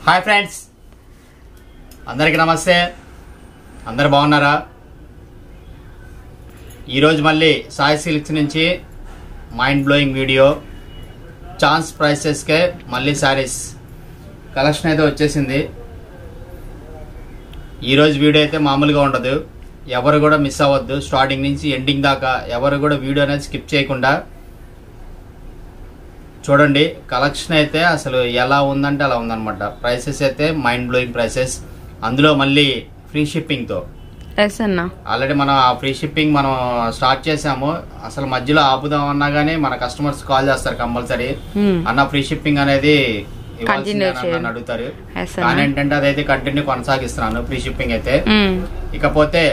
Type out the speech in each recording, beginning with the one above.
Hi friends అందరికీ నమస్తే అందరు బాగున్నారా ఈరోజు మళ్ళీ సాయి సిల్క్స్ నుంచి మైండ్ బ్లోయింగ్ వీడియో ఛాన్స్ ప్రైసెస్కే మళ్ళీ శారీస్ కలెక్షన్ అయితే వచ్చేసింది ఈరోజు వీడియో అయితే మామూలుగా ఉండదు ఎవరు కూడా మిస్ అవ్వద్దు స్టార్టింగ్ నుంచి ఎండింగ్ దాకా ఎవరు కూడా వీడియో అనేది స్కిప్ చేయకుండా చూడండి కలెక్షన్ అయితే అసలు ఎలా ఉందంటే అలా ఉందన్నమాట ప్రైసెస్ అయితే మైండ్ బ్లోయింగ్ ప్రైసెస్ అందులో మళ్ళీ ఫ్రీ షిప్పింగ్తో ఎస్ అన్న ఆల్రెడీ మనం ఆ ఫ్రీ షిప్పింగ్ మనం స్టార్ట్ చేసాము అసలు మధ్యలో ఆపుదాం అన్నా కానీ మన కస్టమర్స్ కాల్ చేస్తారు కంపల్సరీ Hmm. అన్న ఫ్రీ షిప్పింగ్ అనేది ఇవ్వాల్సిందే Continue అని చేయాలి. నన్ను అడుగుతారు ఎస్ కానీ అన్న ఏంటంటే అదైతే కంటిన్యూ కొనసాగిస్తున్నాను ఫ్రీ షిప్పింగ్ అయితే మ్మ్. ఇకపోతే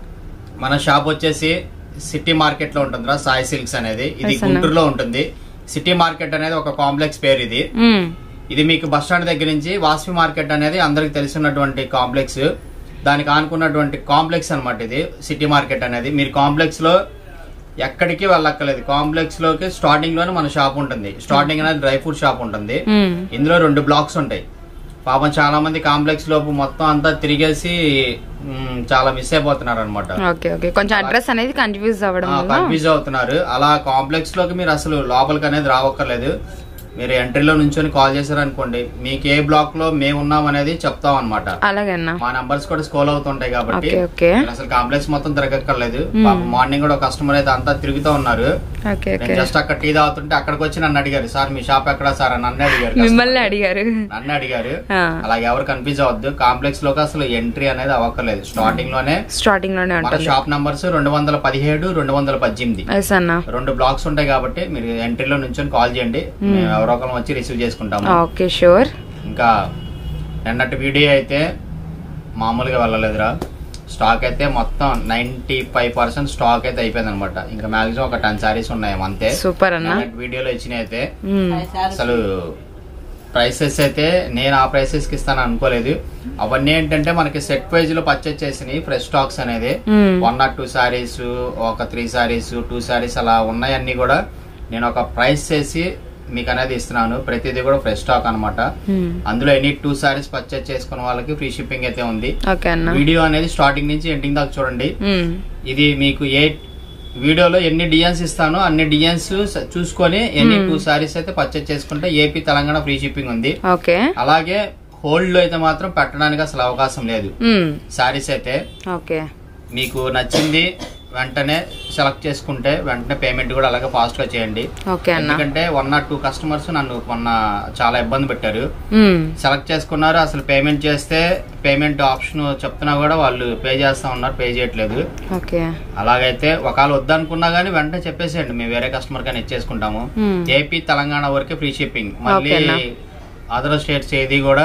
మన షాప్ వచ్చేసి సిటీ మార్కెట్ లో ఉంటుందిరా సాయి సిల్క్స్ అనేది ఇది Yes, అన్న. గుంటూరులో ఉంటుంది సిటీ మార్కెట్ అనేది ఒక కాంప్లెక్స్ పేరు ఇది మ్మ్. ఇది మీకు బస్ స్టాండ్ దగ్గర నుంచి వాస్వి మార్కెట్ అనేది అందరికి తెలిసినటువంటి కాంప్లెక్స్ దానికి ఆనుకున్నటువంటి కాంప్లెక్స్ అన్నమాట ఇది సిటీ మార్కెట్ అనేది మీరు కాంప్లెక్స్ లో ఎక్కడికి వెళ్ళక్కర్లేదు కాంప్లెక్స్ లోకి స్టార్టింగ్ లోనే మన షాప్ ఉంటుంది స్టార్టింగ్ అనేది డ్రై ఫ్రూట్ షాప్ ఉంటుంది మ్మ్. ఇందులో రెండు బ్లాక్స్ ఉంటాయి పాపం చాలా మంది కాంప్లెక్స్ లోపు మొత్తం అంతా తిరిగేసి మ్, చాలా మిస్ అయిపోతున్నారు అనమాట ఓకే ఓకే కొంచెం అడ్రస్ అనేది కన్ఫ్యూజ్ అవ్వడం వల్ల కన్ఫ్యూజ్ అవుతున్నారు అలా కాంప్లెక్స్ లోకి మీరు అసలు లోపలికి అనేది రావక్కర్లేదు మీరు ఎంట్రీలో నుంచొని కాల్ చేశారనుకోండి మీకు ఏ బ్లాక్ లో మేము ఉన్నాం అనేది చెప్తాం అనమాట అలాగే అన్న మా నంబర్స్ కూడా స్కోల్ అవుతుంటాయి కాబట్టి ఓకే ఓకే మీరు అసలు కాంప్లెక్స్ మొత్తం తిరగక్కర్లేదు మార్నింగ్ కూడా కస్టమర్ అయితే అంతా తిరుగుతూ ఉన్నారు ఓకే నేను ఓకే జస్ట్ అక్కడ టీ తాగుతుంటే అక్కడికి వచ్చి నన్ను అడిగారు సార్ మీ షాప్ ఎక్కడ సార్ అని నన్ను అడిగారు customer. మిమ్మల్ని అడిగారు నన్ను అడిగారు ఆ. అలాగే ఎవరు కన్ఫ్యూజ్ అవ్వద్దు కాంప్లెక్స్ లోకి అసలు ఎంట్రీ అనేది అవ్వక్కర్లేదు స్టార్టింగ్ లోనే స్టార్టింగ్ లోనే మన ఉంటుంది షాప్ నంబర్స్ రెండు వందల పదిహేడు రెండు వందల పద్దెనిమిది ఎస్ అన్న రెండు బ్లాక్స్ ఉంటాయి కాబట్టి మీరు ఎంట్రీలో నుంచి కాల్ చేయండి మేము ఎవరో ఒకరు వచ్చి రిసీవ్ చేసుకుంటాము ఓకే షూర్ ఇంకా నిన్నటి వీడియో అయితే మామూలుగా వెళ్ళలేదురా స్టాక్ అయితే మొత్తం నైన్టీ ఫైవ్ పర్సెంట్ స్టాక్ అయితే అయిపోయింది అనమాట ఇంకా మాక్సిమం ఒక టెన్ సారీస్ ఉన్నాయి అంతే సూపర్ అన్న నిన్నటి వీడియోలో ఇచ్చినాయి అయితే మ్మ్. అసలు ప్రైసెస్ అయితే నేను ఆ ప్రైసెస్ కి ఇస్తాను అనుకోలేదు అవన్నీ ఏంటంటే మనకి సెట్ వైజ్ లో పర్చేస్ చేసినాయి ఫ్రెష్ స్టాక్స్ అనేది మ్మ్. వన్ నాట్ టూ సారీస్ ఒక త్రీ సారీస్ టూ సారీస్ అలా ఉన్నాయన్నీ కూడా నేను ఒక ప్రైస్ చేసి మీకు అనేది ఇస్తున్నాను ప్రతిదీ కూడా ఫ్రెష్ స్టాక్ అన్నమాట మ్మ్. అందులో ఎనీ టూ సారీస్ పర్చేస్ చేసుకున్న వాళ్ళకి ఫ్రీ షిప్పింగ్ అయితే ఉంది ఓకే అన్న వీడియో అనేది స్టార్టింగ్ నుంచి ఎండింగ్ దాకా చూడండి మ్మ్. ఇది మీకు ఏ వీడియోలో ఎన్ని డిజైన్స్ ఇస్తానో అన్ని డిజైన్స్ చూసుకొని ఎన్ని టూ సారీస్ అయితే పర్చేస్ చేసుకుంటే ఏపీ తెలంగాణ ఫ్రీ షిప్పింగ్ ఉంది ఓకే అలాగే హోల్డ్ లో అయితే మాత్రం పెట్టడానికి అసలు అవకాశం లేదు మ్మ్. సారీస్ అయితే ఓకే మీకు నచ్చింది వెంటనే సెలెక్ట్ చేసుకుంటే వెంటనే పేమెంట్ కూడా అలాగే ఫాస్ట్ గా చేయండి ఓకే అన్న ఎందుకంటే వన్ నాట్ టూ కస్టమర్స్ నన్ను మొన్న చాలా ఇబ్బంది పెట్టారు మ్మ్. సెలెక్ట్ చేసుకున్నారు అసలు పేమెంట్ చేస్తే పేమెంట్ ఆప్షన్ చెప్తున్నా కూడా వాళ్ళు పే చేస్తా ఉన్నారు పే చేయట్లేదు ఓకే అలాగైతే ఒకవేళ వద్దనుకున్నా గానీ వెంటనే చెప్పేసేయండి మేము వేరే కస్టమర్ కానీ ఇచ్చేసుకుంటాము మ్మ్. ఏపీ తెలంగాణ వరకే ఫ్రీ షిప్పింగ్ మళ్ళీ ఓకేనా. అదర్ స్టేట్స్ ఏది కూడా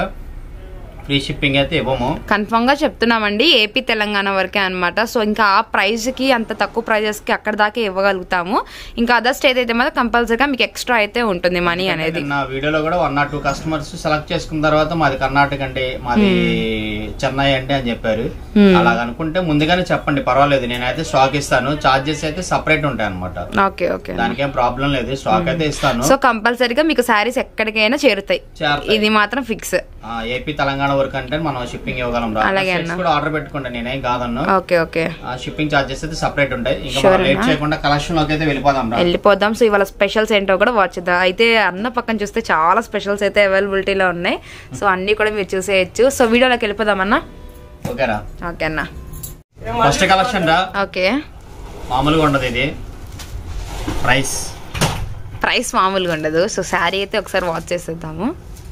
ఫ్రీ షిప్పింగ్ అయితే ఇవ్వము కన్ఫర్మ్ గా చెప్తున్నామండి ఏపీ తెలంగాణ వరకే అన్నమాట సో ఇంకా ఆ ప్రైస్ కి అంత తక్కువ ప్రైజెస్ కి అక్కడ దాకా ఇవ్వగలుగుతాము ఇంకా అదర్ స్టేట్ అయితే మాత్రం కంపల్సరీగా మీకు ఎక్స్ట్రా అయితే ఉంటుంది మనీ అనేది నా వీడియోలో కూడా one not two customers select చేసుకున్న తర్వాత మాది కర్ణాటక అండి మాది చెన్నై అంటే అని చెప్పారు Hmm. అలాగ అనుకుంటే ముందుగానే చెప్పండి పర్వాలేదు నేనైతే స్టాక్ ఇస్తాను చార్జెస్ అయితే సపరేట్ ఉంటాయి అనమాట ఓకే ఓకే దానికి ఏం ప్రాబ్లం లేదు స్టాక్ అయితే ఇస్తాను సో కంపల్సరీగా మీకు శారీస్ ఎక్కడికైనా చేరుతాయి చేరతాయి. ఇది మాత్రం ఫిక్స్ ఆ, ఏపీ తెలంగాణ వరకు అంటే మనం షిప్పింగ్ ఇవ్వగలం రా అలాగే Sets అన్న. కూడా ఆర్డర్ పెట్టుకుంటా నేనేం కాదన్ను ఓకే ఓకే షిప్పింగ్ చార్జెస్ అయితే సపరేట్ ఉంటాయి ఇంకా Sure మనం లేట్ అన్న. చేయకుండా కలెక్షన్ లోకి అయితే వెళ్ళిపోదాం రా వెళ్ళిపోదాం సో ఇవాళ స్పెషల్స్ ఏంటో కూడా వాచ్ చేద్దాం అయితే అన్న పక్కన చూస్తే చాలా స్పెషల్స్ అయితే అవైలబిలిటీలో ఉన్నాయి సో అన్ని కూడా మీరు చూసేయచ్చు సో వీడియోలోకి వెళ్ళిపోదామన్నా ఓకేరా ఓకే అన్న ఫస్ట్ కలెక్షన్ రా ఓకే మామూలుగా ఉండదు ఇది ప్రైస్ ప్రైస్ మామూలుగా ఉండదు సో శారీ అయితే ఒకసారి వాచ్ చేసేద్దాము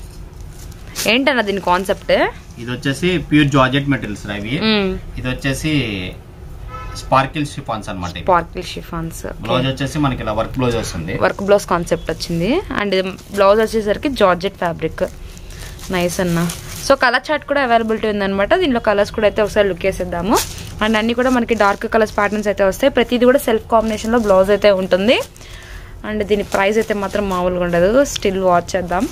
ఏంటన్న దీని కాన్సెప్ట్ ఇది వచ్చేసి ప్యూర్ జార్జెట్ మెటీరియల్స్ రా ఇవి ఇది వచ్చేసి స్పార్కిల్ షిఫాన్స్ అనమాట స్పార్కిల్ షిఫాన్స్ బ్లౌజ్ వచ్చేసి మనకి ఇలా వర్క్ బ్లౌజ్ వస్తుంది వర్క్ బ్లౌజ్ కాన్సెప్ట్ వచ్చింది అండ్ బ్లౌజ్ వచ్చేసరికి జార్జెట్ ఫ్యాబ్రిక్ నైస్ అన్న సో కలర్ చార్ట్ కూడా అవైలబిలిటీ ఉందన్నమాట దీనిలో కలర్స్ కూడా అయితే ఒకసారి లుక్ వేసేద్దాము అండ్ అన్ని కూడా మనకి డార్క్ కలర్స్ ప్యాటర్న్స్ అయితే వస్తాయి ప్రతిదీ కూడా సెల్ఫ్ కాంబినేషన్లో బ్లౌజ్ అయితే ఉంటుంది అండ్ దీని ప్రైస్ అయితే మాత్రం మామూలుగా ఉండదు స్టిల్ వాచ్ చేద్దాం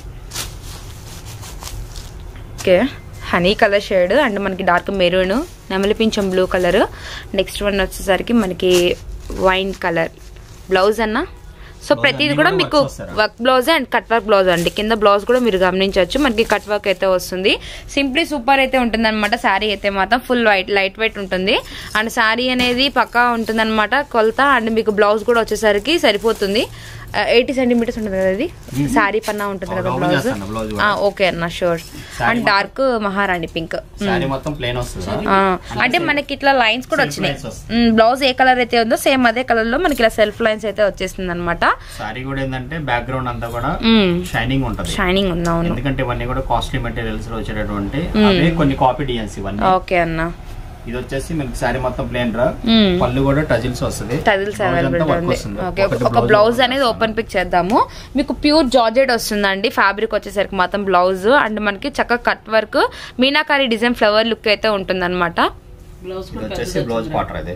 okay honey colour shade and మనకి డార్క్ మెరూన్ నెమలి పింఛం బ్లూ కలర్ నెక్స్ట్ వన్ వచ్చేసరికి మనకి వైన్ కలర్ బ్లౌజ్ అన్న సో ప్రతిది కూడా మీకు work blouse and cut work blouse అండి కింద బ్లౌజ్ కూడా మీరు గమనించవచ్చు మనకి కట్ వర్క్ అయితే వస్తుంది సింప్లీ సూపర్ అయితే ఉంటుంది అనమాట శారీ అయితే మాత్రం ఫుల్ వైట్ లైట్ వెయిట్ ఉంటుంది అండ్ శారీ అనేది పక్కా ఉంటుంది అనమాట కొలత అండ్ మీకు బ్లౌజ్ కూడా వచ్చేసరికి సరిపోతుంది ఎయిటీ సెంటీమీటర్స్ ఉంటుంది కదా అది శారీ పన్నా ఉంటుంది కదా ఓపెన్ బ్లౌజ్ చేస్తాను బ్లౌజ్ ఓకే అన్న షూర్ అండ్ డార్క్ మహారాణి పింక్ శారీ మొత్తం ప్లేన్ వస్తుంది ఆ, అంటే మనకి ఇట్లా లైన్స్ కూడా Self వచ్చినాయి lines వస్తాయి. బ్లౌజ్ ఏ కలర్ అయితే ఉందో సేమ్ అదే కలర్ లో మనకి ఇలా సెల్ఫ్ లైన్స్ అయితే వచ్చేసింది అనమాట శారీ కూడా ఏంటంటే బ్యాక్గ్రౌండ్ అంతా కూడా మ్మ్. షైనింగ్ ఉంటది షైనింగ్ ఉంది అవును ఎందుకంటే ఇవన్నీ కూడా కాస్ట్లీ మెటీరియల్స్ లో వచ్చేటటువంటి అవే కొన్ని కాపీ డిజైన్స్ ఇవన్నీ ఓకే అన్న ఇది వచ్చేసి మీకు శారీ మొత్తం ప్లేన్ రా మ్మ్. పళ్ళు కూడా టజిల్స్ వస్తుంది టజిల్స్ Blouse అంతా అవైలబిలిటీ work ఉంది వస్తుంది. ఓకే ఒకటి ఒక blouse బ్లౌజ్ open అనేది చేస్తాను. ఓపెన్ పిక్ చేద్దాము మీకు ప్యూర్ జార్జెట్ వస్తుందండి ఫ్యాబ్రిక్ వచ్చేసరికి మాత్రం బ్లౌజ్ అండ్ మనకి చక్కగా cut work meenakari design flower look అయితే ఉంటుంది అనమాట ఇది వచ్చేసి బ్లౌజ్ పాటర్ అది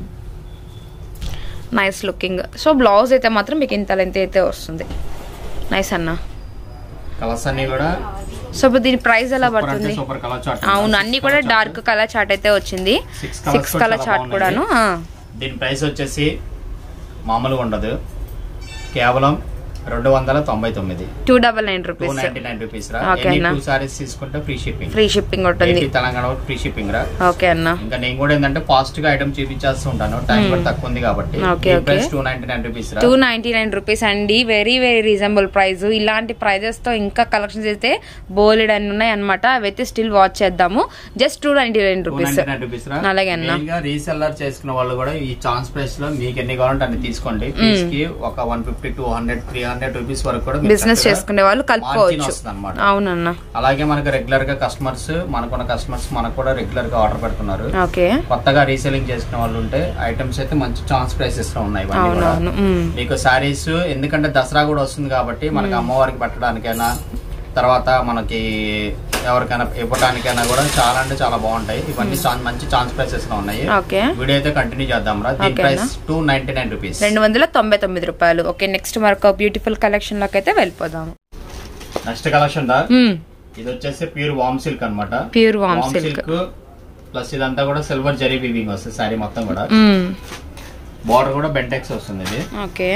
నైస్ లుకింగ్ సో బ్లౌజ్ అయితే మాత్రం మీకు ఇంత లెంత్ అయితే వస్తుంది నైస్ అన్న కలర్స్ అన్ని కూడా సో ఇప్పుడు దీని ప్రైస్ ఎలా సూపర్ అంటే పడుతుంది సూపర్ కలర్ చార్ట్ అవును అన్ని కూడా డార్క్ కలర్ చార్ట్ అయితే వచ్చింది Six colours సిక్స్ కూడా కలర్ చాలా చార్ట్ కూడాను ఆ. దీని ప్రైస్ వచ్చేసి మామూలుగా ఉండదు కేవలం రెండు వందల తొంభై తొమ్మిది two double nine two rupees ninety nine rupees రా Okay ఎనీ అన్న. టూ సారీస్ తీసుకుంటే ఫ్రీ షిప్పింగ్ ఫ్రీ షిప్పింగ్ ఉంటుంది ఏపీ తెలంగాణ ఫ్రీ షిప్పింగ్ రా ఓకే అన్న ఇంకా నేను కూడా ఏంటంటే ఫాస్ట్ గా ఐటమ్ చూపించేస్తూ ఉంటాను టైం కూడా తక్కువ ఉంది కాబట్టి Okay, okay. Price two ninety nine rupees రా టూ నైన్టీ నైన్ రూపీస్ అండి వెరీ వెరీ రీజనబుల్ ప్రైస్ ఇలాంటి ప్రైజెస్ తో ఇంకా కలెక్షన్స్ అయితే బోలెడ్ అని ఉన్నాయి అనమాట అవైతే స్టిల్ వాచ్ చేద్దాము just two ninety nine two rupees ninety nine rupees రా అలాగే అన్న. మెయిన్ గా రీసెల్లర్ చేసుకున్న వాళ్ళు కూడా ఈ ఛాన్స్ ప్రైస్ లో మీకు ఎన్ని కావాలంటే అన్ని తీసుకోండి పీస్ కి ఒక one fifty two hundred three hundred rupees వరకు కూడా మీకు బిజినెస్ చక్కగా చేసుకునే వాళ్ళు కలుపుకోవచ్చు వస్తుంది అనమాట అవునన్న అలాగే మనకు రెగ్యులర్ గా కస్టమర్స్ మనకున్న కస్టమర్స్ మనకు కూడా రెగ్యులర్ గా ఆర్డర్ పెడుతున్నారు ఓకే కొత్తగా రీసెలింగ్ చేసుకునే వాళ్ళు ఉంటే ఐటమ్స్ అయితే మంచి ఛాన్స్ ప్రైసెస్ లో ఉన్నాయి ఇవన్నీ కూడా అవునవును మ్మ్. మీకు సారీస్ ఎందుకంటే దసరా కూడా వస్తుంది కాబట్టి మనకి అమ్మవారికి పెట్టడానికైనా తర్వాత మనకి ఎవరికైనా ఇవ్వడానికైనా కూడా చాలా అంటే చాలా బాగుంటాయి ఇవన్నీ చా- మంచి ఛాన్స్ ప్రైసెస్ లో ఉన్నాయి ఓకే వీడియో అయితే కంటిన్యూ చేద్దాం రా దీని Okay price two ninety nine rupees రెండు వందల తొంభై తొమ్మిది రూపాయలు ఓకే నెక్స్ట్ మరొక బ్యూటిఫుల్ కలెక్షన్ లోకి అయితే వెళ్ళిపోదాము నెక్స్ట్ కలెక్షన్ దా ఇది వచ్చేసి ప్యూర్ వామ్ సిల్క్ అనమాట ప్యూర్ వామ్ సిల్క్ ప్లస్ ఇదంతా కూడా సిల్వర్ జరీ వీవింగ్ వస్తుంది సారీ మొత్తం కూడా బార్డర్ కూడా బెంటెక్స్ వస్తుంది ఇది ఓకే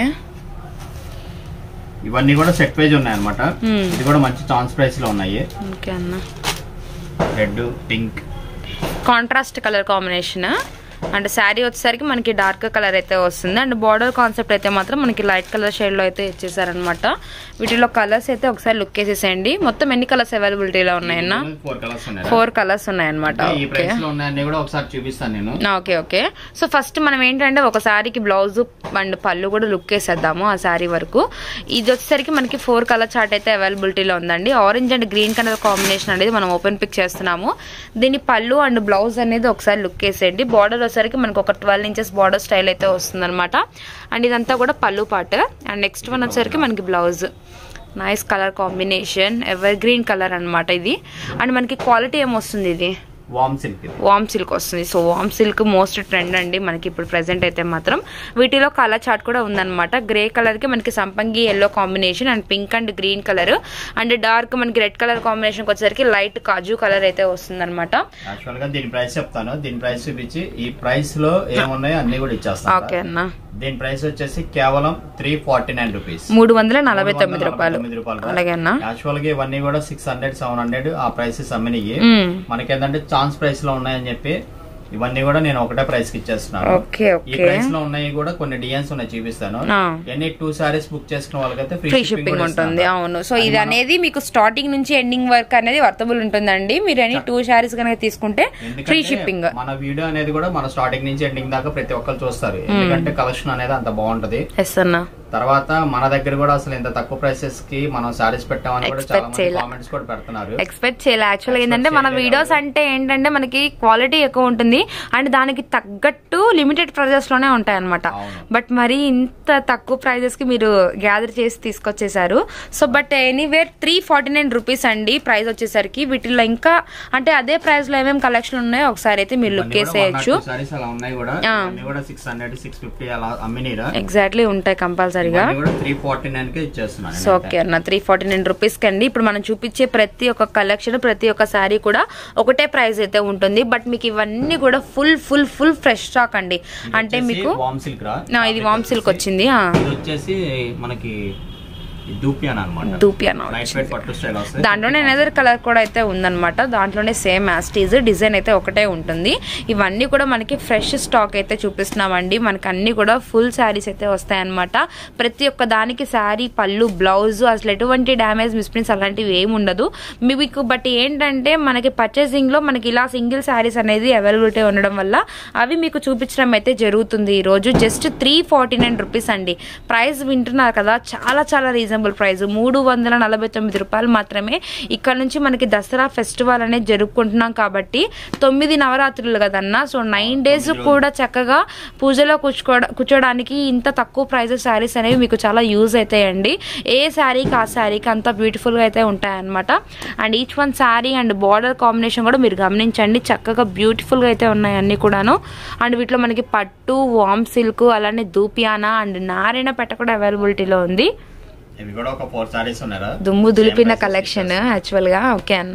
ఇవన్నీ కూడా సెట్ పేజ్ ఉన్నాయి అనమాట Hmm. ఇది కూడా మంచి ఛాన్స్ ప్రైస్ లో ఉన్నాయి ఓకే అన్న red pink contrast colour combination and sari వచ్చేసరికి మనకి డార్క్ కలర్ అయితే వస్తుంది అండ్ బార్డర్ కాన్సెప్ట్ అయితే మాత్రం మనకి లైట్ కలర్ షేడ్ లో అయితే ఇచ్చేసారనమాట వీటిలో కలర్స్ అయితే ఒకసారి లుక్ వేసేసేయండి మొత్తం ఎన్ని కలర్స్ అవైలబిలిటీలో ఉన్నాయన్న ఫోర్ కలర్స్ ఉన్నాయి ఫోర్ కలర్స్ ఉన్నాయన్నమాట ఈ ఓకే ప్రైస్ లో ఉన్నాయన్నీ కూడా ఒకసారి చూపిస్తాను నేను ఓకే ఓకే సో ఫస్ట్ మనం ఏంటంటే ఒక శారీకి బ్లౌజ్ అండ్ పళ్ళు కూడా లుక్ వేసేద్దాము ఆ శారీ వరకు ఇది వచ్చేసరికి మనకి ఫోర్ కలర్ చార్ట్ అయితే అవైలబిలిటీలో ఉందండి orange and green colour combination అనేది మనం ఓపెన్ పిక్ చేస్తున్నాము దీని పళ్ళు అండ్ బ్లౌజ్ అనేది ఒకసారి లుక్ వేసేయండి బార్డర్ వచ్చేసరికి మనకి ఒక ట్వెల్వ్ ఇంచెస్ బార్డర్ స్టైల్ అయితే వస్తుంది అనమాట అండ్ ఇదంతా కూడా పళ్ళు పార్ట్ అండ్ నెక్స్ట్ వన్ వచ్చేసరికి మనకి blouse nice colour combination evergreen colour అన్నమాట ఇది అండ్ మనకి క్వాలిటీ ఏమొస్తుంది ఇది వామ్ సిల్క్ ఇది వామ్ సిల్క్ వస్తుంది so warm silk most trend అండి మనకి ఇప్పుడు ప్రెసెంట్ అయితే మాత్రం వీటిలో కలర్ చార్ట్ కూడా ఉందన్నమాట గ్రే కలర్ కి మనకి సంపంగి yellow combination and pink and green colour and dark మనకి రెడ్ కలర్ కాంబినేషన్ వచ్చేసరికి లైట్ కాజు కలర్ అయితే వస్తుంది అనమాట యాక్చువల్ గా దీని ప్రైస్ చెప్తాను దీని ప్రైస్ చూపించి ఈ ప్రైస్ లో ఏమున్నాయో అన్ని కూడా ఓకే ఇచ్చేస్తాను అన్న దీని ప్రైస్ వచ్చేసి కేవలం త్రీ ఫార్టీ నైన్ రూపీస్ మూడు వందల నలభై తొమ్మిది రూపాయలు అలాగే అన్న యాక్చువల్ గా ఇవన్నీ కూడా సిక్స్ హండ్రెడ్ సెవెన్ హండ్రెడ్ ఆ ప్రైసెస్ అమ్మినవి మ్మ్. మనకేంటంటే ఛాన్స్ ప్రైస్ లో ఉన్నాయని చెప్పి ఇవన్నీ కూడా నేను ఒకటే ప్రైస్ కి ఇచ్చేస్తున్నాను ఓకే ఈ ఓకే ప్రైస్ లో ఉన్నాయి కూడా కొన్ని డిజైన్స్ ఉన్నాయి చూపిస్తాను ఆ. ఎన్ని టూ సారీస్ బుక్ చేసుకున్న వాళ్ళకైతే ఫ్రీ షిప్పింగ్ ఉంటుంది అవును సో ఇది అనేది మీకు స్టార్టింగ్ నుంచి ఎండింగ్ వర్క్ అనేది వర్తబుల్ ఉంటుందండి మీరు ఎనీ టూ శారీస్ కనుక తీసుకుంటే ఫ్రీ షిప్పింగ్ మన వీడియో అనేది కూడా మన స్టార్టింగ్ నుంచి ఎండింగ్ దాకా ప్రతి ఒక్కరు చూస్తారు ఎందుకంటే కలెక్షన్ అనేది అంత బాగుంటది ఎస్ అన్న తర్వాత మన దగ్గర కూడా అసలు ఇంత తక్కువ ప్రైసెస్ కి మనం సారీస్ పెట్టామని కూడా Expect చాలా మంది చేయలే. కామెంట్స్ కూడా పెడుతున్నారు ఎక్స్పెక్ట్ చేయాలి యాక్చువల్ గా ఏంటంటే మన చేయలేదు. వీడియోస్ అంటే ఏంటంటే మనకి క్వాలిటీ ఎక్కువ ఉంటుంది అండ్ దానికి తగ్గట్టు లిమిటెడ్ ప్రైజెస్ లోనే ఉంటాయి అనమాట అవును. బట్ మరి ఇంత తక్కువ ప్రైజెస్ కి మీరు గ్యాదర్ చేసి తీసుకొచ్చేసారు so but anywhere three forty nine rupees అండి ప్రైస్ వచ్చేసరికి వీటిలో ఇంకా అంటే అదే ప్రైస్ లో ఏమేమి కలెక్షన్ ఉన్నాయో ఒకసారి అయితే మీరు లుక్ వేసేయచ్చు సారీస్ అలా ఉన్నాయి కూడా ఆ. అన్ని కూడా సిక్స్ హండ్రెడ్ సిక్స్ ఫిఫ్టీ అలా అమ్మినీరా ఎగ్జాక్ట్లీ ఉంటాయి కంపల్సరీ కంపల్సరీగా ఇవన్నీ కూడా త్రీ ఫార్టీ నైన్ కే ఇచ్చేస్తున్నాను సో ఓకే అన్న త్రీ ఫార్టీ నైన్ రూపీస్కి అండి ఇప్పుడు మనం చూపించే ప్రతి ఒక్క కలెక్షన్ ప్రతి ఒక్క శారీ కూడా ఒకటే ప్రైస్ అయితే ఉంటుంది బట్ మీకు ఇవన్నీ కూడా full full full fresh stock అండి అంటే మీకు వామ్ సిల్క్ రా నా, ఇది వామ్ సిల్క్ వచ్చింది ఆ. ఇది వచ్చేసి మనకి దూపియాన్ అనమాట దూపియానా లైట్ వెయిట్ పట్టు స్టైల్ వస్తుంది దాంట్లోనే ఎనదర్ కలర్ కూడా అయితే ఉందన్నమాట దాంట్లోనే సేమ్ యాస్టీజ్ డిజైన్ అయితే ఒకటే ఉంటుంది ఇవన్నీ కూడా మనకి ఫ్రెష్ స్టాక్ అయితే చూపిస్తున్నామండి మనకి అన్ని కూడా ఫుల్ శారీస్ అయితే వస్తాయన్నమాట ప్రతి ఒక్క దానికి శారీ పళ్ళు బ్లౌజ్ అసలు ఎటువంటి డ్యామేజ్ మిస్ప్రింట్స్ అలాంటివి ఏమి ఉండదు మీకు బట్ ఏంటంటే మనకి పర్చేసింగ్ లో మనకి ఇలా సింగిల్ శారీస్ అనేది అవైలబిలిటీ ఉండడం వల్ల అవి మీకు చూపించడం అయితే జరుగుతుంది ఈ రోజు just three forty nine rupees అండి ప్రైస్ వింటున్నారు కదా చాలా చాలా రీజనబుల్ ప్రైస్ మూడు వందల నలభై తొమ్మిది రూపాయలు మాత్రమే ఇక్కడ నుంచి మనకి దసరా ఫెస్టివల్ అనేది జరుపుకుంటున్నాం కాబట్టి తొమ్మిది నవరాత్రులు కదన్నా సో నైన్ డేస్ కూడా చక్కగా పూజలో కూర్చోడ కూర్చోడానికి ఇంత తక్కువ ప్రైస్ శారీస్ అనేవి మీకు చాలా యూజ్ అవుతాయండి ఏ శారీకి ఆ శారీకి అంత బ్యూటిఫుల్గా అయితే ఉంటాయన్నమాట and each one sari and border combination కూడా మీరు గమనించండి చక్కగా బ్యూటిఫుల్గా అయితే ఉన్నాయి అన్ని కూడాను అండ్ వీటిలో మనకి పట్టు వామ్ సిల్క్ అలానే దూపియానా అండ్ నారాయణ పెట్ట కూడా అవైలబిలిటీలో ఉంది ఇవి కూడా ఒక ఫోర్ సారీస్ ఉన్నారా దుమ్ము దులిపిన Same prices కలెక్షన్ యాక్చువల్గా ఓకే అన్న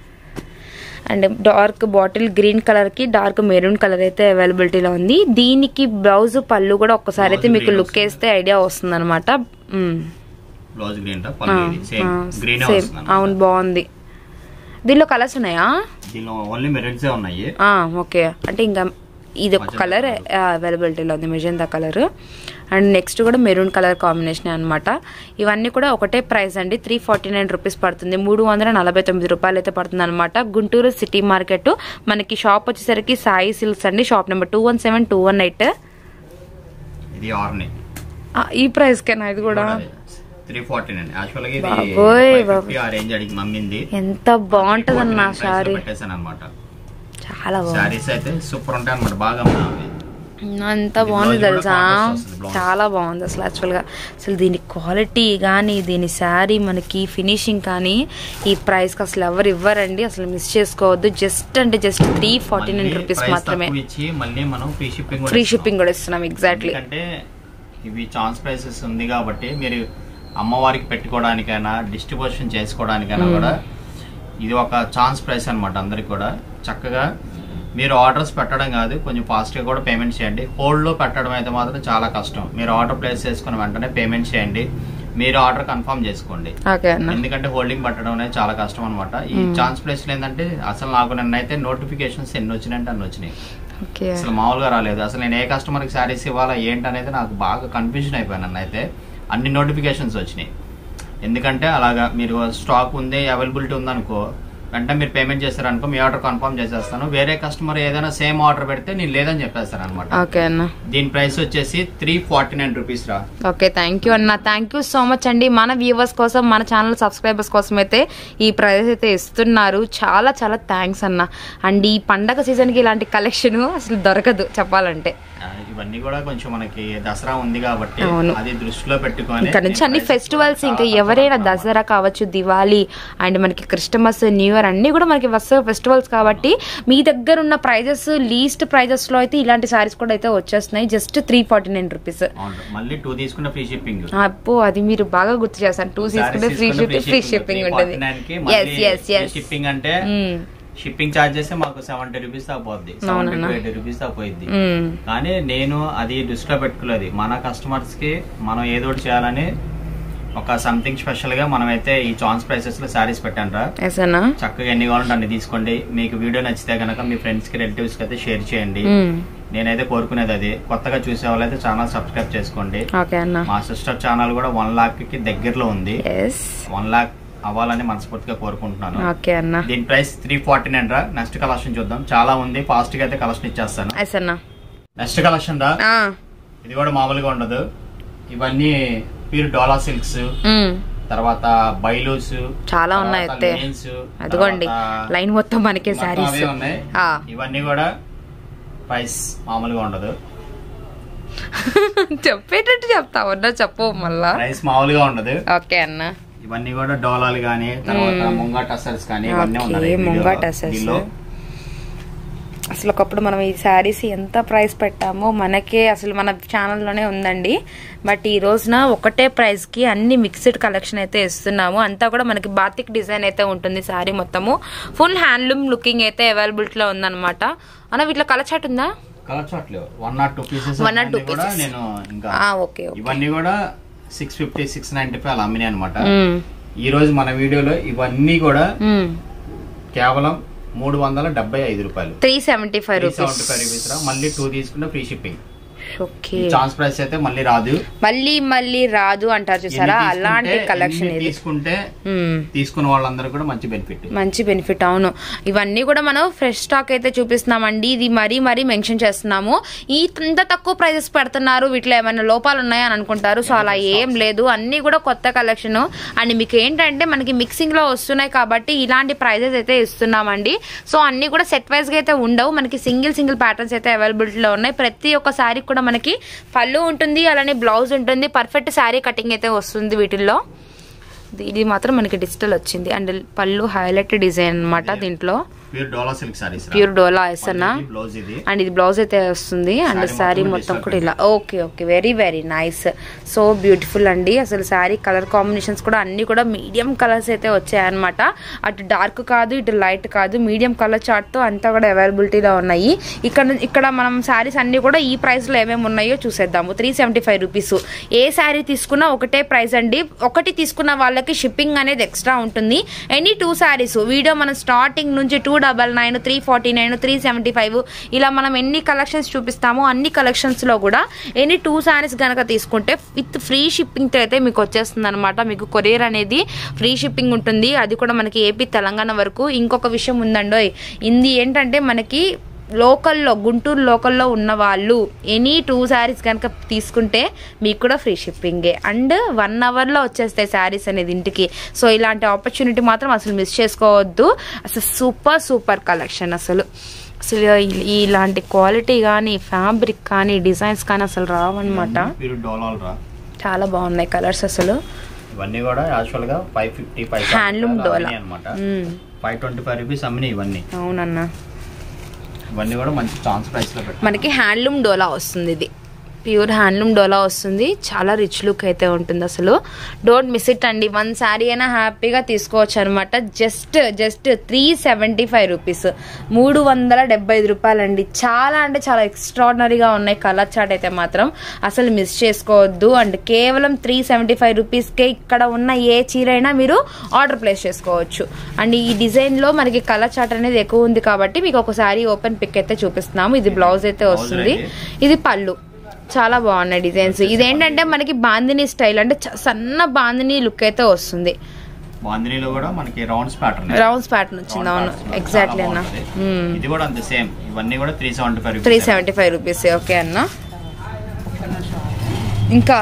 and dark bottle green colour కి డార్క్ మెరూన్ కలర్ అయితే అవైలబిలిటీలో ఉంది దీనికి బ్లౌజ్ పళ్ళు కూడా ఒక్కసారి అయితే Blouse మీకు green లుక్ వేస్తే ఐడియా వస్తుంది అనమాట బ్లౌజ్ గ్రీన్ రా పళ్ళు సేమ్ గ్రీన్ సేమ్ వస్తుంది అవును బాగుంది దీనిలో కలర్స్ ఉన్నాయా దీనిలో ఓన్లీ మెరిట్స్ ఉన్నాయి ఆ, ఓకే అంటే ఇంకా ఇది ఒక కలర్ అవైలబిలిటీలో ఉంది మెజెందా కలర్ అండ్ నెక్స్ట్ కూడా మెరూన్ కలర్ కాంబినేషన్ అనమాట ఇవన్నీ కూడా ఒకటే ప్రైస్ అండి త్రీ ఫార్టీ నైన్ రూపీస్ పడుతుంది మూడు వందల నలభై తొమ్మిది రూపాయలు అయితే పడుతుంది అనమాట గుంటూరు సిటీ మార్కెట్ మనకి షాప్ వచ్చేసరికి సాయి సిల్క్స్ అండి shop number two one seven two one eight ఇది ఆర్ని ఈ ప్రైస్ కేనా ఇది కూడా త్రీ ఫార్టీ నైన్ యాక్చువల్ గా బాబోయ్, ఇది బాబోయ్. ఫిఫ్టీ ఆ రేంజ్ అడిగి మమ్మింది ఎంత బాగుంటది అన్న సారీ పెట్టేశాను అనమాట చాలా బాగుంది శారీస్ అయితే సూపర్ ఉంటాయి అనమాట బాగా అమ్మాయి ఎంత ఇది బాగుంది blouse కూడా తెలుసా contrast వస్తుంది blouse. చాలా బాగుంది అసలు యాక్చువల్గా అసలు దీని క్వాలిటీ కానీ దీని శారీ మనకి ఫినిషింగ్ కానీ ఈ ప్రైస్కి అసలు ఎవరు ఇవ్వరండి అసలు మిస్ చేసుకోవద్దు జస్ట్ అంటే జస్ట్ త్రీ ఫార్టీ నైన్ మళ్ళీ రూపీస్ price మాత్రమే తక్కువ ఇచ్చి మళ్ళీ మనం ఫ్రీ షిప్పింగ్ ఫ్రీ షిప్పింగ్ కూడా ఇస్తున్నాం ఎగ్జాక్ట్లీ ఎందుకంటే ఇవి ఛాన్స్ ప్రైసెస్ ఉంది కాబట్టి మీరు అమ్మవారికి పెట్టుకోవడానికైనా డిస్ట్రిబ్యూషన్ చేసుకోవడానికైనా కూడా ఇది ఒక ఛాన్స్ ప్రైస్ అన్నమాట అందరికి కూడా చక్కగా మీరు ఆర్డర్స్ పెట్టడం కాదు కొంచెం ఫాస్ట్గా కూడా పేమెంట్ చేయండి హోల్డ్లో పెట్టడం అయితే మాత్రం చాలా కష్టం మీరు ఆర్డర్ ప్లేస్ చేసుకుని వెంటనే పేమెంట్ చేయండి మీరు ఆర్డర్ కన్ఫర్మ్ చేసుకోండి ఓకే అన్న ఎందుకంటే హోల్డింగ్ పట్టడం అనేది చాలా కష్టం అనమాట ఈ ఛాన్స్ ప్లేస్ ఏంటంటే అసలు నాకు నిన్నైతే నోటిఫికేషన్స్ ఎన్ని వచ్చినాయంటే అన్ని వచ్చినాయి ఓకే అసలు మామూలుగా రాలేదు అసలు నేను ఏ కస్టమర్కి శారీస్ ఇవ్వాలా ఏంటనేది నాకు బాగా కన్ఫ్యూజన్ అయిపోయాను నన్ను అయితే అన్ని నోటిఫికేషన్స్ వచ్చినాయి ఎందుకంటే అలాగా మీరు స్టాక్ ఉంది అవైలబిలిటీ ఉందనుకో వెంటనే మీరు పేమెంట్ చేస్తారనుకో మీ ఆర్డర్ కన్ఫర్మ్ చేసేస్తాను వేరే కస్టమర్ ఏదైనా సేమ్ ఆర్డర్ పెడితే నేను లేదని చెప్పేస్తాను అనమాట ఓకే అన్న దీని ప్రైస్ వచ్చేసి త్రీ ఫార్టీ నైన్ రూపీస్ రా ఓకే థ్యాంక్ యూ అన్న థ్యాంక్ యూ సో మచ్ అండి మన వ్యూవర్స్ కోసం మన ఛానల్ సబ్స్క్రైబర్స్ కోసం అయితే ఈ ప్రైస్ అయితే ఇస్తున్నారు చాలా చాలా థ్యాంక్స్ అన్న అండ్ ఈ పండగ సీజన్కి ఇలాంటి కలెక్షన్ అసలు దొరకదు చెప్పాలంటే ఆ, ఇవన్నీ కూడా కొంచెం మనకి దసరా ఉంది కాబట్టి అవును. అది దృష్టిలో పెట్టుకొని ఇక్కడ నుంచి నేను అన్ని price ఫెస్టివల్స్ చాలా ఇంకా తక్కువ ఎవరైనా పెడతాను దసరా కావచ్చు దివాళీ అండ్ మనకి క్రిస్టమస్ న్యూ ఇయర్ అన్ని కూడా మనకి వరుస ఫెస్టివల్స్ కాబట్టి మీ దగ్గర ఉన్న ప్రైజెస్ లీస్ట్ ప్రైజెస్ లో అయితే ఇలాంటి సారీస్ కూడా అయితే వచ్చేస్తున్నాయి just three forty nine rupees అవును. మళ్ళీ టూ తీసుకున్న ఫ్రీ షిప్పింగ్ అప్పు అది మీరు బాగా గుర్తు చేస్తాను టూ తీసుకుంటే ఫ్రీ షిప్పింగ్ ఫ్రీ షిప్పింగ్ ఉంటుంది ఎస్ ఎస్ ఎస్ షిప్పింగ్ అంటే షిప్పింగ్ చార్జెస్ మాకు సెవెంటీ రూపీస్ దాకా పోద్ది సెవెంటీ అవునన్నా. ఎయిటీ రూపీస్ దాకా పోయిద్ది కానీ నేను అది దృష్టిలో పెట్టుకోలేదు మన కస్టమర్స్ కి మనం ఏదో ఒకటి చేయాలని ఒక సంథింగ్ స్పెషల్ గా మనమైతే ఈ ఛాన్స్ ప్రైసెస్ లో శారీస్ పెట్టాను రా ఎస్ అన్నా చక్కగా ఎన్ని కావాలంటే అన్ని తీసుకోండి మీకు వీడియో నచ్చితే కనుక మీ ఫ్రెండ్స్ కి రిలేటివ్స్ కి అయితే షేర్ చేయండి నేనైతే కోరుకునేది అది కొత్తగా చూసే వాళ్ళైతే ఛానల్ సబ్స్క్రైబ్ చేసుకోండి ఓకే అన్న మా సిస్టర్ ఛానల్ కూడా వన్ లాక్ కి దగ్గరలో ఉంది ఎస్ వన్ లాక్ అవ్వాలని మనస్ఫూర్తిగా కోరుకుంటున్నాను ఓకే అన్న దీని ప్రైస్ త్రీ ఫార్టీ నైన్ రా నెక్స్ట్ కలెక్షన్ చూద్దాం చాలా ఉంది ఫాస్ట్ గా అయితే కలెక్షన్ ఇచ్చేస్తాను ఎస్ అన్న నెక్స్ట్ కలెక్షన్ రా ఆ, ఇది కూడా మామూలుగా ఉండదు ఇవన్నీ ప్యూర్ డోలా సిల్క్స్ మ్, తర్వాత బైలూస్ చాలా ఉన్నాయి అయితే అదిగోండి లైన్ మొత్తం మనకే శారీస్ ఉన్నాయి ఆ. ఇవన్నీ కూడా ప్రైస్ మామూలుగా ఉండదు చెప్పేటట్టు చెప్తావన్నా చెప్పు మళ్ళా ప్రైస్ మామూలుగా ఉండదు ఓకే అన్న ఇవన్నీ కూడా డోలాలు గానీ తర్వాత ముంగా టసర్స్ కానీ ఇవన్నీ ఓకే, ఉన్నాయి ముంగా వీడియోలో. టసర్స్. దీనిలో అసలు ఒకప్పుడు మనం ఈ శారీస్ ఎంత ప్రైస్ పెట్టామో మనకే అసలు మన ఛానల్లోనే ఉందండి బట్ ఈ రోజున ఒకటే ప్రైస్కి అన్ని మిక్స్డ్ కలెక్షన్ అయితే ఇస్తున్నాము అంతా కూడా మనకి బాతిక్ డిజైన్ అయితే ఉంటుంది శారీ మొత్తము ఫుల్ హ్యాండ్లూమ్ లుకింగ్ అయితే అవైలబిలిటీలో ఉందన్నమాట అన్న వీటిలో కలర్ చాట్ ఉందా కలర్ చాట్లేవు one not two pieces One or two కూడా pieces. నేను ఇంకా ఆ, ఓకే ఓకే ఇవన్నీ కూడా six fifty six ninety five అలా అమ్మినాయి అనమాట మ్మ్. ఈ రోజు మన వీడియోలో ఇవన్నీ కూడా మ్మ్. కేవలం మూడు వందల డెబ్బై ఐదు రూపాయలు three seventy five three rupees seventy five rupees రా మళ్ళీ టూ తీసుకుంటే free shipping okay chance price అయితే మళ్ళీ రాదు మళ్ళీ మళ్ళీ రాదు అంటారు చూసారా ఎన్ని అలాంటి తీసుకుంటే- కలెక్షన్ ఎన్ని ఇది తీసుకుంటే మ్మ్. తీసుకున్న వాళ్ళందరూ కూడా మంచి బెనిఫిట్ మంచి బెనిఫిట్ అవును ఇవన్నీ కూడా మనం ఫ్రెష్ స్టాక్ అయితే చూపిస్తున్నామండి ఇది మరీ మరీ మెన్షన్ చేస్తున్నాము ఈ ఇంత తక్కువ ప్రైజెస్ పెడుతున్నారు వీటిలో ఏమైనా లోపాలు ఉన్నాయా అని అనుకుంటారు సో అలా ఏం లేదు అన్నీ కూడా కొత్త కలెక్షన్ అండ్ మీకు ఏంటంటే మనకి మిక్సింగ్ లో వస్తున్నాయి కాబట్టి ఇలాంటి ప్రైజెస్ అయితే ఇస్తున్నామండి సో అన్ని కూడా సెట్ వైజ్ గా అయితే ఉండవు మనకి సింగిల్ సింగిల్ ప్యాటర్న్స్ అయితే అవైలబిలిటీలో ఉన్నాయి ప్రతి ఒక్క శారీ కూడా మనకి పళ్ళు ఉంటుంది అలానే బ్లౌజ్ ఉంటుంది పర్ఫెక్ట్ శారీ కటింగ్ అయితే వస్తుంది వీటిల్లో ఇది- ఇది మాత్రం మనకి డిజిటల్ వచ్చింది అండ్ పళ్ళు హైలైట్ డిజైన్ అన్నమాట దీంట్లో pure dola silk saris pure dola ఎస్ఎన్నా బ్లౌజ్ ఇది అండ్ ఇది బ్లౌజ్ అయితే వస్తుంది అండ్ Saree శారీ మొత్తం మొత్తం digital కూడా ఇలా okay okay very very nice so beautiful అండి అసలు శారీ కలర్ కాంబినేషన్స్ కూడా అన్ని కూడా మీడియం కలర్స్ అయితే వచ్చాయన్నమాట అటు డార్క్ కాదు ఇటు లైట్ కాదు మీడియం కలర్ చార్ట్ తో అంతా కూడా అవైలబిలిటీలో ఉన్నాయి ఇక్కడ ఇక్కడ మనం శారీస్ అన్ని కూడా ఈ ప్రైస్ లో ఏమేమి ఉన్నాయో చూసేద్దాము త్రీ సెవెంటీ ఫైవ్ రూపీస్ ఏ శారీ తీసుకున్నా ఒకటే ప్రైస్ అండి ఒకటి తీసుకున్న వాళ్ళకి షిప్పింగ్ అనేది ఎక్స్ట్రా ఉంటుంది ఎనీ టూ శారీస్ వీడియో మనం స్టార్టింగ్ నుంచి two double nine three forty nine three seventy five ఇలా మనం ఎన్ని కలెక్షన్స్ చూపిస్తామో అన్ని కలెక్షన్స్ లో కూడా ఎనీ టూ శారీస్ కనుక తీసుకుంటే విత్ ఫ్రీ షిప్పింగ్ తో అయితే మీకు వచ్చేస్తుంది అనమాట మీకు కొరియర్ అనేది ఫ్రీ షిప్పింగ్ ఉంటుంది అది కూడా మనకి ఏపీ తెలంగాణ వరకు ఇంకొక విషయం ఉందండోయ్ ఇది ఏంటంటే మనకి లోకల్లో గుంటూరు లోకల్లో ఉన్న వాళ్ళు ఎనీ టూ శారీస్ కనుక తీసుకుంటే మీకు కూడా ఫ్రీ షిప్పింగే అండ్ వన్ అవర్లో వచ్చేస్తాయి శారీస్ అనేది ఇంటికి సో ఇలాంటి ఆపర్చునిటీ మాత్రం అసలు మిస్ చేసుకోవద్దు అసలు సూపర్ సూపర్ కలెక్షన్ అసలు అసలు ఈ- ఇలాంటి క్వాలిటీ కానీ ఫ్యాబ్రిక్ కానీ డిజైన్స్ కానీ అసలు రావన్నమాట ప్యూర్ డోలాలు రా చాలా బాగున్నాయి కలర్స్ అసలు ఇవన్నీ కూడా యాక్చువల్ గా five fifty five handloom dola అనమాట మ్మ్. ఫైవ్ ట్వంటీ ఫైవ్ రూపీస్ అమ్మినాయి ఇవన్నీ అవునన్నా ఇవన్నీ కూడా మంచి ఛాన్స్ ప్రైస్ లో పెట్టారు మనకి హ్యాండ్లూమ్ డోలా వస్తుంది ఇది ప్యూర్ హ్యాండ్లూమ్ డోలా వస్తుంది చాలా రిచ్ లుక్ అయితే ఉంటుంది అసలు డోంట్ మిస్ ఇట్ అండి వన్ శారీ అయినా హ్యాపీగా తీసుకోవచ్చు అనమాట just just three seventy five rupees మూడు వందల డెబ్బై ఐదు రూపాయలండి చాలా అంటే చాలా ఎక్స్ట్రాడినరీగా ఉన్నాయి కలర్ చాట్ అయితే మాత్రం అసలు మిస్ చేసుకోవద్దు అండ్ కేవలం త్రీ సెవెంటీ ఫైవ్ రూపీస్కే ఇక్కడ ఉన్న ఏ చీర అయినా మీరు ఆర్డర్ ప్లేస్ చేసుకోవచ్చు అండ్ ఈ డిజైన్లో మనకి కలర్ చాట్ అనేది ఎక్కువ ఉంది కాబట్టి మీకు ఒక శారీ ఓపెన్ పిక్ అయితే చూపిస్తున్నాము ఇది బ్లౌజ్ అయితే Blouse వస్తుంది ready. ఇది పళ్ళు చాలా బాగున్నాయి డిజైన్స్ ఇదేంటంటే మనకి బాందిని స్టైల్ అంటే చ- సన్న బాందిని లుక్ అయితే వస్తుంది బాందినీలో కూడా మనకి రౌండ్స్ ప్యాటర్న్ రౌండ్స్ ప్యాటర్న్ వచ్చింది అవును ఎగ్జాక్ట్లీ అన్న ఇది కూడా అంతే సేమ్ ఇవన్నీ కూడా three seventy five three seventy five rupees okay అన్న ఇంకా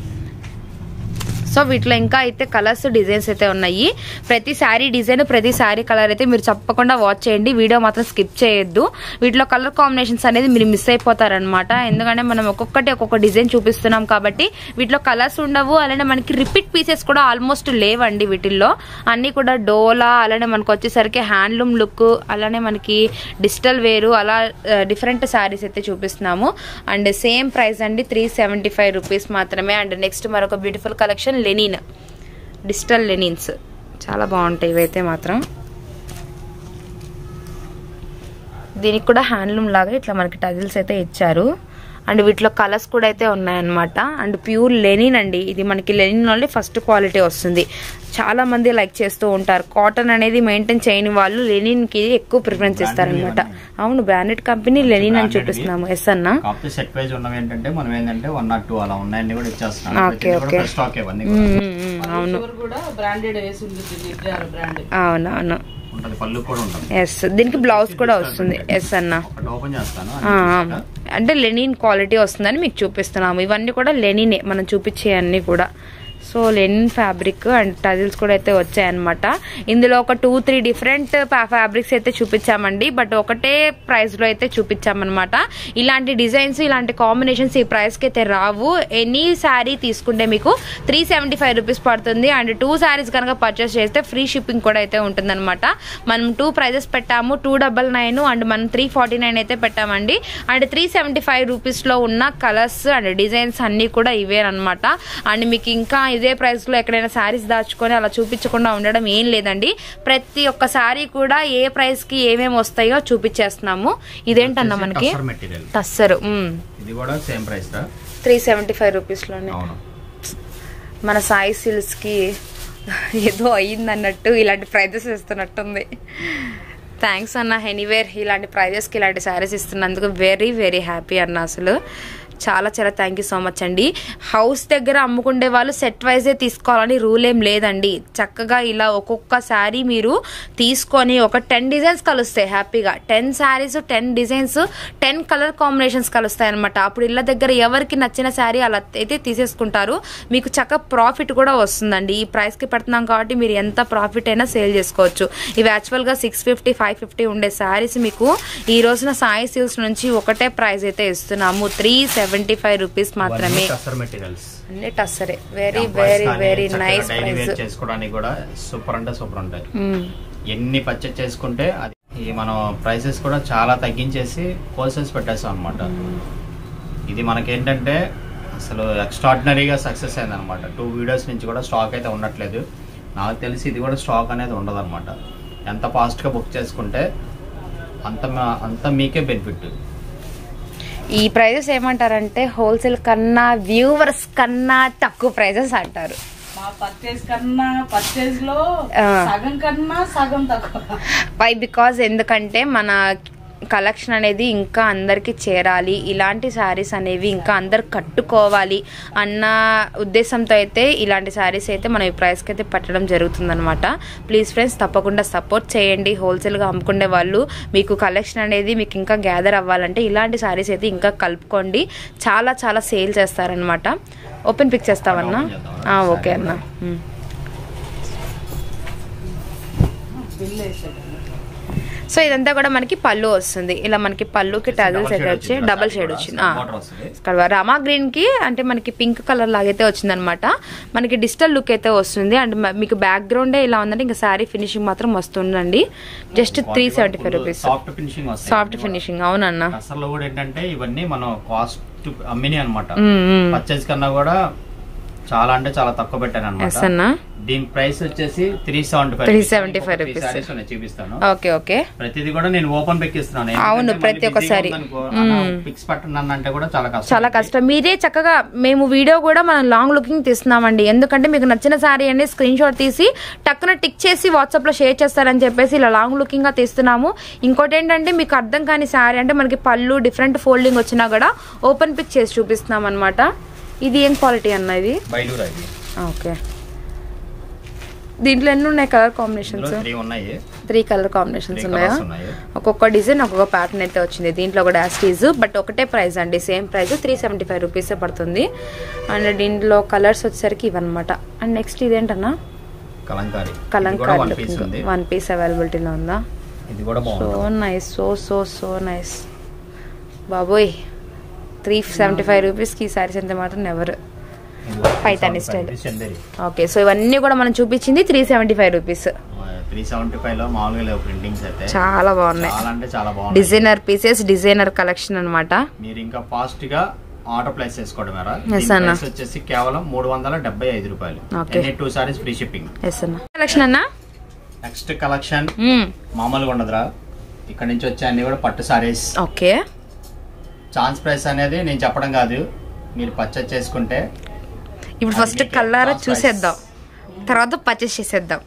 సో వీటిలో ఇంకా అయితే కలర్స్ డిజైన్స్ అయితే ఉన్నాయి ప్రతి శారీ డిజైన్ ప్రతి శారీ కలర్ అయితే మీరు తప్పకుండా వాచ్ చేయండి వీడియో మాత్రం స్కిప్ చేయొద్దు వీటిలో కలర్ కాంబినేషన్స్ అనేది మీరు మిస్ అయిపోతారనమాట ఎందుకంటే మనం ఒక్కొక్కటి ఒక్కొక్క డిజైన్ చూపిస్తున్నాం కాబట్టి వీటిలో కలర్స్ ఉండవు అలానే మనకి రిపీట్ పీసెస్ కూడా ఆల్మోస్ట్ లేవండి వీటిల్లో అన్ని కూడా డోలా అలానే మనకు వచ్చేసరికి హ్యాండ్లూమ్ లుక్ అలానే మనకి డిజిటల్ వేరు అలా డిఫరెంట్ శారీస్ అయితే చూపిస్తున్నాము అండ్ సేమ్ ప్రైస్ అండి త్రీ సెవెంటీ ఫైవ్ రూపీస్ మాత్రమే అండ్ నెక్స్ట్ మరొక beautiful collection linen digital linens చాలా బాగుంటాయి ఇవైతే మాత్రం దీనికి కూడా హ్యాండ్లూమ్ లాగా ఇట్లా మనకి టజిల్స్ అయితే ఇచ్చారు అండ్ వీటిలో కలర్స్ కూడా అయితే ఉన్నాయన్నమాట అండ్ ప్యూర్ లెనిన్ అండి ఇది మనకి లెనిన్ వల్లే ఫస్ట్ క్వాలిటీ వస్తుంది చాలా మంది లైక్ చేస్తూ ఉంటారు కాటన్ అనేది మెయింటైన్ చేయని వాళ్ళు లెనిన్ కి ఎక్కువ ప్రిఫరెన్స్ ఇస్తారనమాట అవును బ్రాండెడ్ కంపెనీ లెనిన్ అని Branded వి. చూపిస్తున్నాము ఎస్ అన్న కాకపోతే సెట్ వైజ్ ఉన్నవి ఏంటంటే మనం ఏంటంటే వన్ నాట్ టూ అలా ఉన్నాయన్ని కూడా ఇచ్చేస్తున్నాం Okay, okay. స్టాక్ ఇవన్నీ ఉమ్, కూడా ఉమ్, ఉమ్, అవును చివరి కూడా బ్రాండెడ్ వేసి ఉంటుంది నిర్జాల బ్రాండ్ అవును అవును ఉంటది పళ్ళు కూడా ఉంటుంది ఎస్ దీనికి బ్లౌజ్ కూడా వస్తుంది ఎస్ అన్న ఒకటి ఓపెన్ చేస్తాను ఆ, ఆ. అంటే లెనిన్ క్వాలిటీ వస్తుందని మీకు చూపిస్తున్నాము ఇవన్నీ కూడా లెనినే మనం చూపించే అన్ని కూడా సో లెనిన్ ఫ్యాబ్రిక్ అండ్ టజిల్స్ కూడా అయితే వచ్చాయన్నమాట ఇందులో ఒక టూ త్రీ డిఫరెంట్ ఫ్యాబ్రిక్స్ అయితే చూపించామండి బట్ ఒకటే ప్రైస్ లో అయితే చూపించామన్నమాట ఇలాంటి డిజైన్స్ ఇలాంటి కాంబినేషన్స్ ఈ ప్రైస్ కి అయితే రావు ఎనీ శారీ తీసుకుంటే మీకు త్రీ సెవెంటీ ఫైవ్ రూపీస్ పడుతుంది అండ్ టూ శారీస్ కనుక పర్చేస్ చేస్తే ఫ్రీ షిప్పింగ్ కూడా అయితే ఉంటుందన్నమాట మనం టూ ప్రైజెస్ పెట్టాము టూ డబల్ నైన్ అండ్ మనం త్రీ ఫార్టీ నైన్ అయితే పెట్టామండి and three seventy five rupees లో ఉన్న కలర్స్ అండ్ డిజైన్స్ అన్ని కూడా ఇవేనమాట అండ్ మీకు ఇంకా ఇదే ప్రైస్ లో ఎక్కడైనా శారీస్ దాచుకొని అలా చూపించకుండా ఉండడం ఏం లేదండి ప్రతి ఒక్క శారీ కూడా ఏ ప్రైస్ కి ఏమేమి వస్తాయో చూపించేస్తున్నాము ఇదేంటన్నా మనకి మెటీరియల్ టస్సరు ఇది కూడా సేమ్ ప్రైస్ రా త్రీ సెవెంటీ ఫైవ్ రూపీస్ లోనే అవును మన సాయి సిల్స్ కి ఏదో అయ్యింది అన్నట్టు ఇలాంటి ప్రైజెస్ ఇస్తున్నట్టుంది థ్యాంక్స్ అన్న ఎనీవేర్ ఇలాంటి ప్రైజెస్కి ఇలాంటి శారీస్ ఇస్తున్నందుకు వెరీ వెరీ హ్యాపీ అన్న అసలు చాలా చాలా థ్యాంక్ యూ సో మచ్ అండి హౌస్ దగ్గర అమ్ముకుండే వాళ్ళు సెట్ వైజే తీసుకోవాలని రూల్ ఏం లేదండి చక్కగా ఇలా ఒక్కొక్క శారీ మీరు తీసుకొని ఒక టెన్ డిజైన్స్ కలుస్తాయి హ్యాపీగా ten saris ten designs ten colour combinations కలుస్తాయి అనమాట అప్పుడు ఇళ్ళ దగ్గర ఎవరికి నచ్చిన శారీ అలా అయితే తీసేసుకుంటారు మీకు చక్క ప్రాఫిట్ కూడా వస్తుందండి ఈ ప్రైస్కి పెడుతున్నాం కాబట్టి మీరు ఎంత ప్రాఫిట్ అయినా సేల్ చేసుకోవచ్చు ఇవి యాక్చువల్గా సిక్స్ ఫిఫ్టీ ఫైవ్ ఫిఫ్టీ ఉండే శారీస్ మీకు ఈ రోజున సాయి సిల్స్ నుంచి ఒకటే ప్రైస్ అయితే ఇస్తున్నాము త్రీ సెవెంటీ ఫైవ్ రూపీస్ మాత్రమే కస్టర్ మెటీరియల్స్ అన్ని టస్సరే very very very nice daily price wear చేసుకోవడానికి కూడా సూపర్ అంటే సూపర్ ఉంటాయి ఎన్ని పర్చేస్ చేసుకుంటే అది ఈ మనం ప్రైసెస్ కూడా చాలా తగ్గించేసి హోల్సేల్స్ పెట్టేస్తాం అనమాట ఇది మనకేంటంటే అసలు ఎక్స్ట్రాడినరీగా సక్సెస్ అయింది అనమాట టూ వీడియోస్ నుంచి కూడా స్టాక్ అయితే ఉండట్లేదు నాకు తెలిసి ఇది కూడా స్టాక్ అనేది ఉండదు అనమాట ఎంత ఫాస్ట్గా బుక్ చేసుకుంటే అంత మా- అంత మీకే బెనిఫిట్ ఈ ప్రైజెస్ ఏమంటారంటే హోల్సేల్ కన్నా వ్యూవర్స్ కన్నా తక్కువ ప్రైజెస్ అంటారు మా పర్చేస్ కన్నా పర్చేస్ లో ఆ. సగం కన్నా సగం తక్కువ వై బికాజ్ ఎందుకంటే మన కలెక్షన్ అనేది ఇంకా అందరికీ చేరాలి ఇలాంటి శారీస్ అనేవి ఇంకా అందరు కట్టుకోవాలి అన్న ఉద్దేశంతో అయితే ఇలాంటి శారీస్ అయితే మనం ఈ ప్రైస్కి అయితే పెట్టడం జరుగుతుందనమాట ప్లీజ్ ఫ్రెండ్స్ తప్పకుండా సపోర్ట్ చేయండి హోల్సేల్గా అమ్ముకునే వాళ్ళు మీకు కలెక్షన్ అనేది మీకు ఇంకా గ్యాదర్ అవ్వాలంటే ఇలాంటి శారీస్ అయితే ఇంకా కలుపుకోండి చాలా చాలా సేల్ చేస్తారనమాట ఓపెన్ పిక్ చేస్తావన్నా Open చేద్దామా? ఆ, ఓకే అన్న ఉమ్. బిల్ వేసాడు సో ఇదంతా కూడా మనకి పళ్ళు వస్తుంది ఇలా మనకి పళ్ళుకి టజల్స్ అయితే వచ్చి డబల్ షేడ్ వచ్చింది ఆ. వాటర్ వస్తుంది ఇక్కడ రామా గ్రీన్ కి అంటే మనకి పింక్ కలర్ లాగైతే వచ్చింది అనమాట మనకి డిజిటల్ లుక్ అయితే వస్తుంది అండ్ మ- మీకు బ్యాక్గ్రౌండ్ ఇలా ఉందంటే ఇంకా శారీ ఫినిషింగ్ మాత్రం వస్తుందండి just three seventy five rupees soft finishing వస్తాయి సాఫ్ట్ ఫినిషింగ్ అవునన్నా అసలు కూడా ఏంటంటే ఇవన్నీ మనం కాస్ట్ అమ్మిని అనమాట మ్మ్, మ్మ్. పర్చేస్ కన్నా కూడా చాలా అంటే చాలా తక్కువ పెట్టాను ఎస్ అనమాట అన్నా దీని ప్రైస్ వచ్చేసి త్రీ సెవెంటీ ఫైవ్ 375 rupees. చూపిస్తాను ఓకే ఓకే ప్రతిదీ కూడా నేను ఓపెన్ పిక్ ఇస్తున్నాను అవును, ప్రతి ఒక్కసారి. పిక్స్ పట్టను అంటే కూడా చాలా కష్టం చాలా కష్టం మీరే చక్కగా మేము వీడియో కూడా మనం లాంగ్ లుకింగ్ తీస్తున్నామండి ఎందుకంటే మీకు నచ్చిన శారీ అనేది స్క్రీన్ షాట్ తీసి టక్కున టిక్ చేసి వాట్సాప్ లో షేర్ చేస్తారని చెప్పేసి ఇలా లాంగ్ లుకింగ్ గా తీస్తున్నాము ఇంకోటి ఏంటంటే మీకు అర్థం కాని శారీ అంటే మనకి పళ్ళు డిఫరెంట్ ఫోల్డింగ్ వచ్చినా కూడా ఓపెన్ పిక్ చేసి చూపిస్తున్నాం అనమాట ఇది ఏం క్వాలిటీ అన్న ఇది బయలురా ఇది ఓకే దీంట్లో ఎన్ని ఉన్నాయి కలర్ కాంబినేషన్స్ త్రీ ఉన్నాయి త్రీ కలర్ కాంబినేషన్స్ త్రీ ఉన్నాయా కలర్స్ ఉన్నాయి ఒక్కొక్క డిజైన్ ఒక్కొక్క ప్యాటర్న్ అయితే వచ్చింది దీంట్లో కూడా యాస్టీజ్ బట్ ఒకటే ప్రైస్ అండి same price three seventy five రూపీసే పడుతుంది అండ్ దీంట్లో కలర్స్ వచ్చేసరికి ఇవన్నమాట అండ్ నెక్స్ట్ ఇదేంటన్నా కలంకారీ కలంకారీ వన్ పీస్ ఉంది వన్ పీస్ అవైలబిలిటీలో ఉందా ఇది కూడా సో బాగుంది nice so so so nice బాబోయ్ త్రీ సెవెంటీ ఫైవ్ రూపీస్కి ఈ శారీస్ ఎంత మాత్రం ఎవరు Paithani style. Chanderi okay so ఇవన్నీ కూడా మనం చూపించింది three seventy five rupees three seventy five లో మామూలుగా లేవు ప్రింటింగ్స్ అయితే చాలా బాగున్నాయి చాలా అంటే చాలా బాగుంది డిజైనర్ పీసెస్ డిజైనర్ కలెక్షన్ అన్నమాట మీరు ఇంకా ఫాస్ట్ గా ఆర్డర్ ప్లేస్ చేసుకోవడం మేరా Yes, దీని అన్న. price వచ్చేసి కేవలం మూడు వందల డెబ్బై ఐదు రూపాయలు Okay. Two saris free shipping yes అన్న కలెక్షన్ అన్నా నెక్స్ట్ కలెక్షన్ మ్మ్. మామూలుగా ఉండదురా ఇక్కడ నుంచి వచ్చే అన్ని కూడా పట్టు సారీస్ ఓకే ఛాన్స్ ప్రైస్ అనేది నేను చెప్పడం కాదు మీరు పర్చేస్ చేసుకుంటే ఇప్పుడు అది ఫస్ట్ మీకే కల్లారా cost చూసేద్దాం తర్వాత పర్చేస్ చేసేద్దాం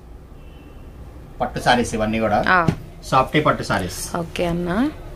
పట్టు సారీస్ ఇవన్నీ కూడా ఆ, సాఫ్టీ పట్టు సారీస్ ఓకే అన్న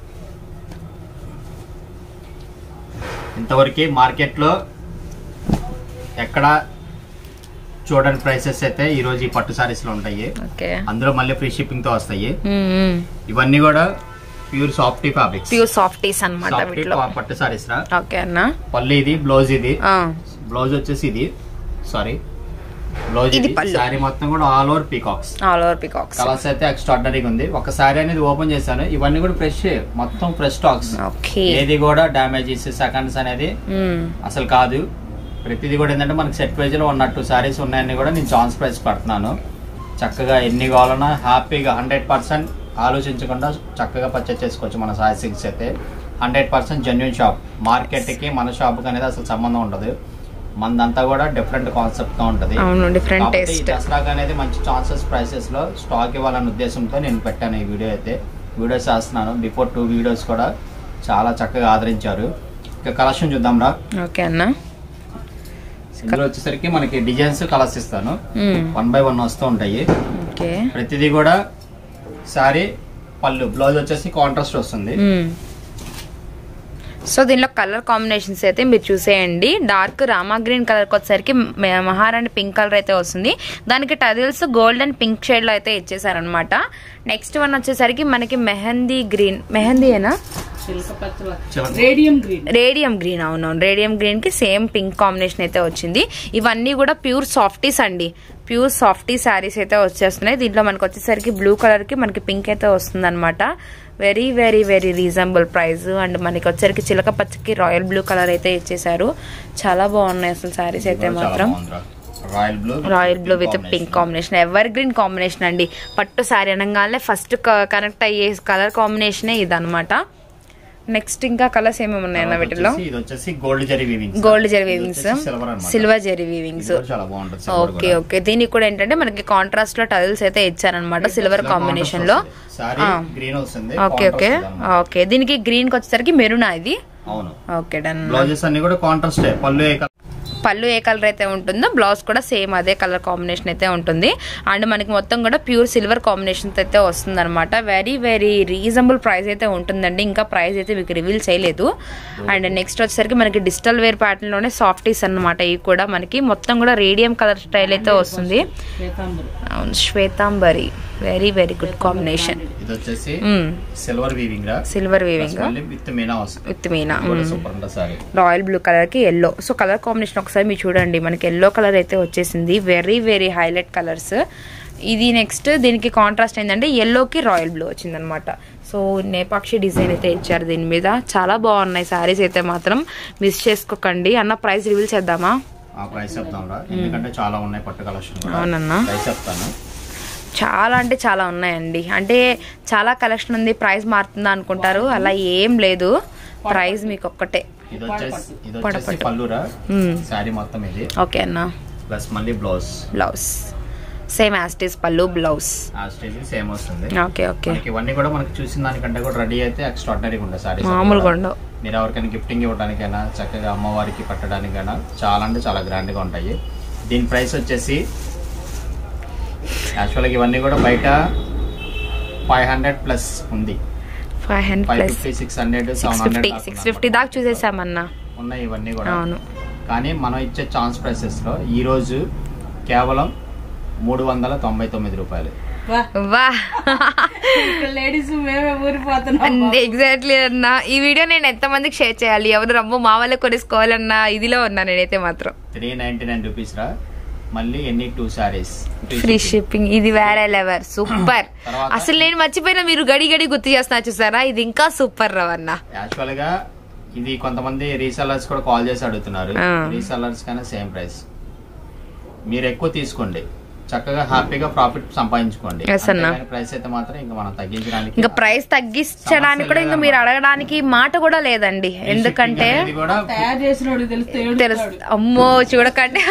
ఇంతవరకు మార్కెట్ లో ఎక్కడ చూడని ప్రైసెస్ అయితే ఈ రోజు ఈ పట్టు సారీస్ లో ఉంటాయి ఓకే అందులో మళ్ళీ ఫ్రీ షిప్పింగ్ తో వస్తాయి ఇవన్నీ కూడా pure softy fabrics pure softies అన్నమాట సాఫ్టీ వీటిలో పట్టు సారీస్ రా ఓకే అన్న పళ్ళు ఇది బ్లౌజ్ ఇది ఆ, బ్లౌజ్ వచ్చేసి ఇది సారీ బ్లౌజ్ ఇది ఇది పళ్ళు. శారీ మొత్తం కూడా all over peacocks all over peacocks colours అయితే ఎక్స్ట్రాడనరీగా ఉంది ఒక శారీ అనేది ఓపెన్ చేశాను ఇవన్నీ కూడా ఫ్రెష్ మొత్తం ఫ్రెష్ స్టాక్స్ ఓకే ఏది కూడా డ్యామేజెస్ సెకండ్స్ అనేది అసలు కాదు ప్రతిదీ కూడా ఏంటంటే మనకి సెట్ వైజ్ లో ఉన్నట్టు శారీస్ ఉన్నాయని కూడా నేను ఛాన్స్ ప్రైస్ పడుతున్నాను చక్కగా ఎన్ని కావాలన్నా హ్యాపీగా హండ్రెడ్ పర్సెంట్ ఆలోచించకుండా చక్కగా పర్చేస్ చేసుకోవచ్చు మన సాయి సిక్స్ అయితే హండ్రెడ్ పర్సెంట్ జెన్యున్ షాప్ మార్కెట్కి మన షాప్కి అనేది అసలు సంబంధం ఉండదు మనదంతా కూడా డిఫరెంట్ కాన్సెప్ట్ గా ఉంటది అవును డిఫరెంట్ కాబట్టి ఈ టేస్ట్ దసరాకి అనేది మంచి ఛాన్సెస్ ప్రైసెస్ లో స్టాక్ ఇవ్వాలనే ఉద్దేశంతో నేను పెట్టాను ఈ వీడియో అయితే వీడియోస్ చేస్తున్నాను బిఫోర్ టూ వీడియోస్ కూడా చాలా చక్కగా ఆదరించారు ఇక కలెక్షన్ చూద్దాం రా ఓకే అన్న ఇందులో వచ్చేసరికి మనకి డిజైన్స్ కలర్స్ ఇస్తాను వన్ బై వన్ వస్తూ ఉంటాయి ఓకే ప్రతిదీ కూడా సారీ పళ్ళు బ్లౌజ్ వచ్చేసి కాంట్రాస్ట్ వస్తుంది సో దీనిలో కలర్ కాంబినేషన్స్ అయితే మీరు చూసేయండి డార్క్ రామా గ్రీన్ కలర్కి వచ్చేసరికి మ- మహారాణి పింక్ కలర్ అయితే వస్తుంది దానికి టజిల్స్ గోల్డ్ అండ్ పింక్ షేడ్లో అయితే ఇచ్చేసారనమాట నెక్స్ట్ వన్ వచ్చేసరికి మనకి మెహందీ గ్రీన్ మెహందీయేనా చిలక పచ్చల చిలక. రేడియం గ్రీన్ రేడియం గ్రీన్ అవునవును రేడియం గ్రీన్ కి సేమ్ పింక్ కాంబినేషన్ అయితే వచ్చింది ఇవన్నీ కూడా ప్యూర్ సాఫ్టీస్ అండి ప్యూర్ సాఫ్టీ శారీస్ అయితే వచ్చేస్తున్నాయి దీంట్లో మనకి వచ్చేసరికి బ్లూ కలర్ కి మనకి పింక్ అయితే వస్తుంది అనమాట very very very reasonable price and మనకి వచ్చేసరికి చిలక పచ్చకి రాయల్ బ్లూ కలర్ అయితే ఇచ్చేసారు చాలా బాగున్నాయి అసలు శారీస్ అయితే మాత్రం royal blue royal blue with pink combination evergreen combination అండి పట్టు శారీ అనగానే ఫస్ట్ కనెక్ట్ అయ్యే కలర్ కాంబినేషనే ఇదన్నమాట నెక్స్ట్ ఇంకా కలర్స్ ఏమేమి ఉన్నాయన్న వీటిలో ఇది వచ్చేసి gold zari weavings gold zari weavings silver అన్నమాట సిల్వర్ జెరీ వీవింగ్స్ ఇది కూడా చాలా బాగుంటుంది silver ఓకే కూడా. ఓకే దీనికి కూడా ఏంటంటే మనకి కాంట్రాస్ట్ లో టైల్స్ అయితే ఇచ్చారనమాట సిల్వర్ కాంబినేషన్ లో సారీ గ్రీన్ వస్తుంది ఓకే ఓకే contrast ఇదన్నమాట. ఓకే దీనికి గ్రీన్ కి వచ్చేసరికి మెరూనా ఇది అవును ఓకే డన్ బ్లౌజెస్ అన్ని కూడా కాంట్రాస్ట్ పళ్ళు ఏ colour పళ్ళు ఏ కలర్ అయితే ఉంటుందో బ్లౌజ్ కూడా సేమ్ అదే కలర్ కాంబినేషన్ అయితే ఉంటుంది అండ్ మనకి మొత్తం కూడా ప్యూర్ సిల్వర్ కాంబినేషన్ అయితే వస్తుంది అనమాట వెరీ వెరీ రీజనబుల్ ప్రైస్ అయితే ఉంటుందండి ఇంకా ప్రైస్ అయితే మీకు రివీల్ చేయలేదు అండ్ నెక్స్ట్ వచ్చేసరికి మనకి డిజిటల్ వేర్ ప్యాటర్న్ లోనే సాఫ్టీస్ అన్నమాట ఇవి కూడా మనకి మొత్తం కూడా రేడియం కలర్ స్టైల్ అయితే వస్తుంది శ్వేతాంబరి అవును శ్వేతాంబరి వెరీ వెరీ గుడ్ కాంబినేషన్ ఇది వచ్చేసి సిల్వర్ వీవింగ్ రా సిల్వర్ వీవింగ్ మళ్ళీ విత్ మీనా వస్తుంది విత్ మీనా సూపర్ ఉంటుంది సారీ రాయల్ బ్లూ కలర్ కి ఎల్లో సో కలర్ కాంబినేషన్ ఒకసారి మీరు చూడండి మనకి ఎల్లో కలర్ అయితే వచ్చేసింది వెరీ వెరీ హైలైట్ కలర్స్ ఇది నెక్స్ట్ దీనికి కాంట్రాస్ట్ ఏంటంటే ఎల్లోకి రాయల్ బ్లూ వచ్చిందనమాట సో నేపాక్షి డిజైన్ అయితే ఇచ్చారు దీని మీద చాలా బాగున్నాయి సారీస్ అయితే మాత్రం మిస్ చేసుకోకండి అన్న ప్రైస్ రివీల్ చేద్దామా ఆ ప్రైస్ చెప్తాం రా ఎందుకంటే చాలా ఉన్నాయి పట్టు కలెక్షన్ కూడా అవునన్నా ప్రైస్ చెప్తాను చాలా అంటే చాలా ఉన్నాయండి అంటే చాలా కలెక్షన్ ఉంది ప్రైస్ మారుతుందా అనుకుంటారు అలా ఏం లేదు ప్రైస్ మీకు ఒక్కటే ఇది వచ్చేసి ఇది వచ్చేసి పళ్ళురా శారీ మొత్తం ఇది ఓకే అన్న ప్లస్ మళ్ళీ బ్లౌజ్ బ్లౌజ్ సేమ్ యాస్టీస్ పళ్ళు బ్లౌజ్ ఆ స్టేజ్ సేమ్ వస్తుంది ఓకే ఓకే మనకి ఇవన్నీ కూడా మనకి చూసిన దానికంటే కూడా రెడీ అయితే ఎక్స్ట్రాడినరీగా ఉంటుంది సారీ మామూలుగా ఉండవు మీరు ఎవరికైనా గిఫ్టింగ్ ఇవ్వడానికైనా చక్కగా అమ్మవారికి పట్టడానికైనా చాలా అంటే చాలా grand గా ఉంటాయి దీని ప్రైస్ వచ్చేసి యాక్చువల్గా ఇవన్నీ కూడా బయట ఫైవ్ హండ్రెడ్ ప్లస్ ఉంది five hundred five plus fifty six hundred six seven fifty hundred six fifty దాకా చూసేసామన్నా ఉన్నాయి ఇవన్నీ కూడా అవును కానీ మనం ఇచ్చే ఛాన్స్ ప్రైసెస్ లో ఈ రోజు కేవలం మూడు వందల తొంభై తొమ్మిది రూపాయలు వా వా ఇక్కడ లేడీస్ మేమే ఊరిపోతున్నాం ఎగ్జాక్ట్లీ అన్నా ఈ వీడియో నేను ఎంతమందికి షేర్ చేయాలి ఎవరు రమ్మో మా వాళ్ళే కొనేసుకోవాలన్న ఇదిలో ఉన్నా నేనైతే మాత్రం త్రీ నైన్టీ నైన్ రూపీస్ రా మళ్ళీ ఎన్ని టూ సారీస్ ఫ్రీ షిప్పింగ్ ఇది వేరే లెవెల్ సూపర్ తర్వాత? అసలు నేను మర్చిపోయినా మీరు గడి గడి గుర్తు చేస్తున్నా చూసారా ఇది ఇంకా సూపర్ రవన్న యాక్చువల్ గా ఇది కొంతమంది రీసెల్లర్స్ కూడా కాల్ చేసి అడుగుతున్నారు ఆ. రీసెల్లర్స్ కన్నా సేమ్ ప్రైస్ మీరు ఎక్కువ తీసుకోండి చక్కగా హ్యాపీగా ప్రాఫిట్ సంపాదించుకోండి Yes, అన్న. ప్రైస్ అయితే మాత్రం ఇంకా మనం తగ్గించడానికి ఇంకా ప్రైస్ తగ్గించడానికి కూడా ఇంకా మీరు అడగడానికి మాట కూడా లేదండి Free ఎందుకంటే shipping అనేది కూడా తయారు చేసిన తెలిస్తే తెలుసు అమ్మో చూడకండి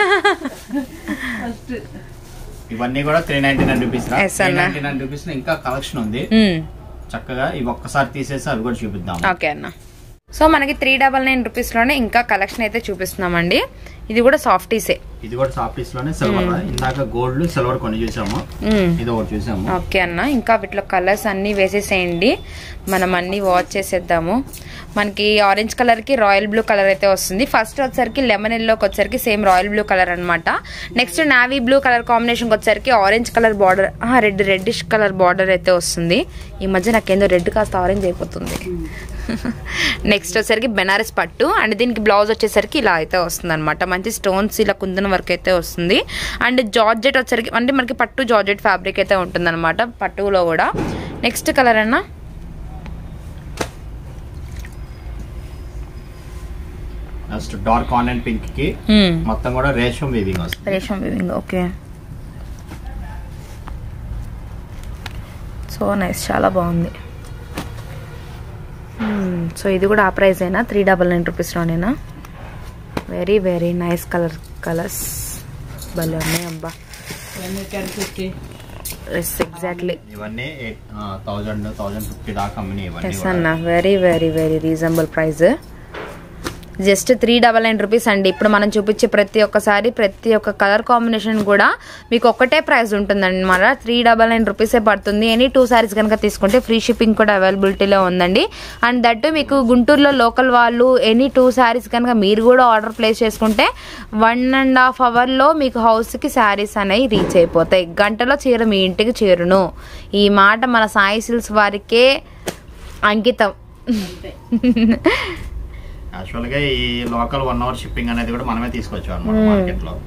ఫస్ట్ ఇవన్నీ కూడా three ninety nine rupees Yes, three అన్న. నైన్టీ నైన్ రూపీస్ లో ఇంకా కలెక్షన్ ఉంది మ్మ్. చక్కగా ఇవి ఒక్కసారి తీసేసి అవి కూడా చూపిద్దాం ఓకే అన్న సో మనకి త్రీ డబల్ నైన్ రూపీస్లోనే ఇంకా కలెక్షన్ అయితే చూపిస్తున్నామండి ఇది కూడా సాఫ్టీసే ఇది కూడా సాఫ్టీస్ లోనే సిల్వర్ ఇందాక గోల్డ్ సిల్వర్ కొన్ని చూసాము మ్మ్. ఇది ఒకటి చూసాము ఓకే అన్న ఇంకా వీటిలో కలర్స్ అన్నీ వేసేసేయండి మనం అన్నీ వాచ్ చేసేద్దాము మనకి ఆరెంజ్ కలర్కి రాయల్ బ్లూ కలర్ అయితే వస్తుంది ఫస్ట్ వచ్చేసరికి లెమన్ ఎల్లోకి వచ్చేసరికి సేమ్ రాయల్ బ్లూ కలర్ అనమాట నెక్స్ట్ నావీ బ్లూ కలర్ కాంబినేషన్కి వచ్చేసరికి orange colour border red reddish colour border అయితే వస్తుంది ఈ మధ్య నాకేందో రెడ్ కాస్త ఆరెంజ్ అయిపోతుంది నెక్స్ట్ వచ్చేసరికి బెనారస్ పట్టు అండ్ దీనికి బ్లౌజ్ వచ్చేసరికి ఇలా అయితే వస్తుంది అనమాట మంచి స్టోన్స్ ఇలా కుందన వర్క్ అయితే వస్తుంది అండ్ జార్జెట్ వచ్చేసరికి అంటే మనకి పట్టు జార్జెట్ ఫ్యాబ్రిక్ అయితే ఉంటుంది అనమాట పట్టులో కూడా నెక్స్ట్ కలర్ అన్నా నెక్స్ట్ డార్క్ ఆనియన్ పింక్ కి Hmm. మొత్తం కూడా రేషం వీవింగ్ వస్తుంది రేషం వివింగ్ ఓకే సో నైస్ చాలా బాగుంది సో ఇది కూడా ఆ ప్రైస్ అయినా త్రీ డబల్ నైన్ రూపీస్లోనేనా very very nice colour colours భలే ఉన్నాయి అబ్బా ఇవన్నీ టెన్ ఫిఫ్టీ ఎస్ ఎగ్జాక్ట్లీ ఇవన్నీ థౌజండ్ థౌజండ్ ఫిఫ్టీ దాకా అమ్మినాయి ఇవన్నీ ఎస్ కూడా. అన్న very very very reasonable price just three double nine rupees అండి ఇప్పుడు మనం చూపించే ప్రతి ఒక్కసారి ప్రతి ఒక్క కలర్ కాంబినేషన్ కూడా మీకు ఒక్కటే ప్రైస్ ఉంటుందండి మన త్రీ డబల్ నైన్ రూపీసే పడుతుంది ఎనీ టూ సారీస్ కనుక తీసుకుంటే ఫ్రీ షిప్పింగ్ కూడా అవైలబిలిటీలో ఉందండి అండ్ దట్టు మీకు గుంటూరులో లోకల్ వాళ్ళు ఎనీ టూ సారీస్ కనుక మీరు కూడా ఆర్డర్ ప్లేస్ చేసుకుంటే వన్ అండ్ హాఫ్ అవర్లో మీకు హౌస్కి శారీస్ అనేవి రీచ్ అయిపోతాయి గంటలో చీర మీ ఇంటికి చేరును ఈ మాట మన సాయి సిల్స్ వారికే అంకితం అంతే యాక్చువల్ గా ఈ లోకల్ వన్ అవర్ షిప్పింగ్ అనేది కూడా మనమే తీసుకొచ్చాం అనమాట Hmm. మార్కెట్ లో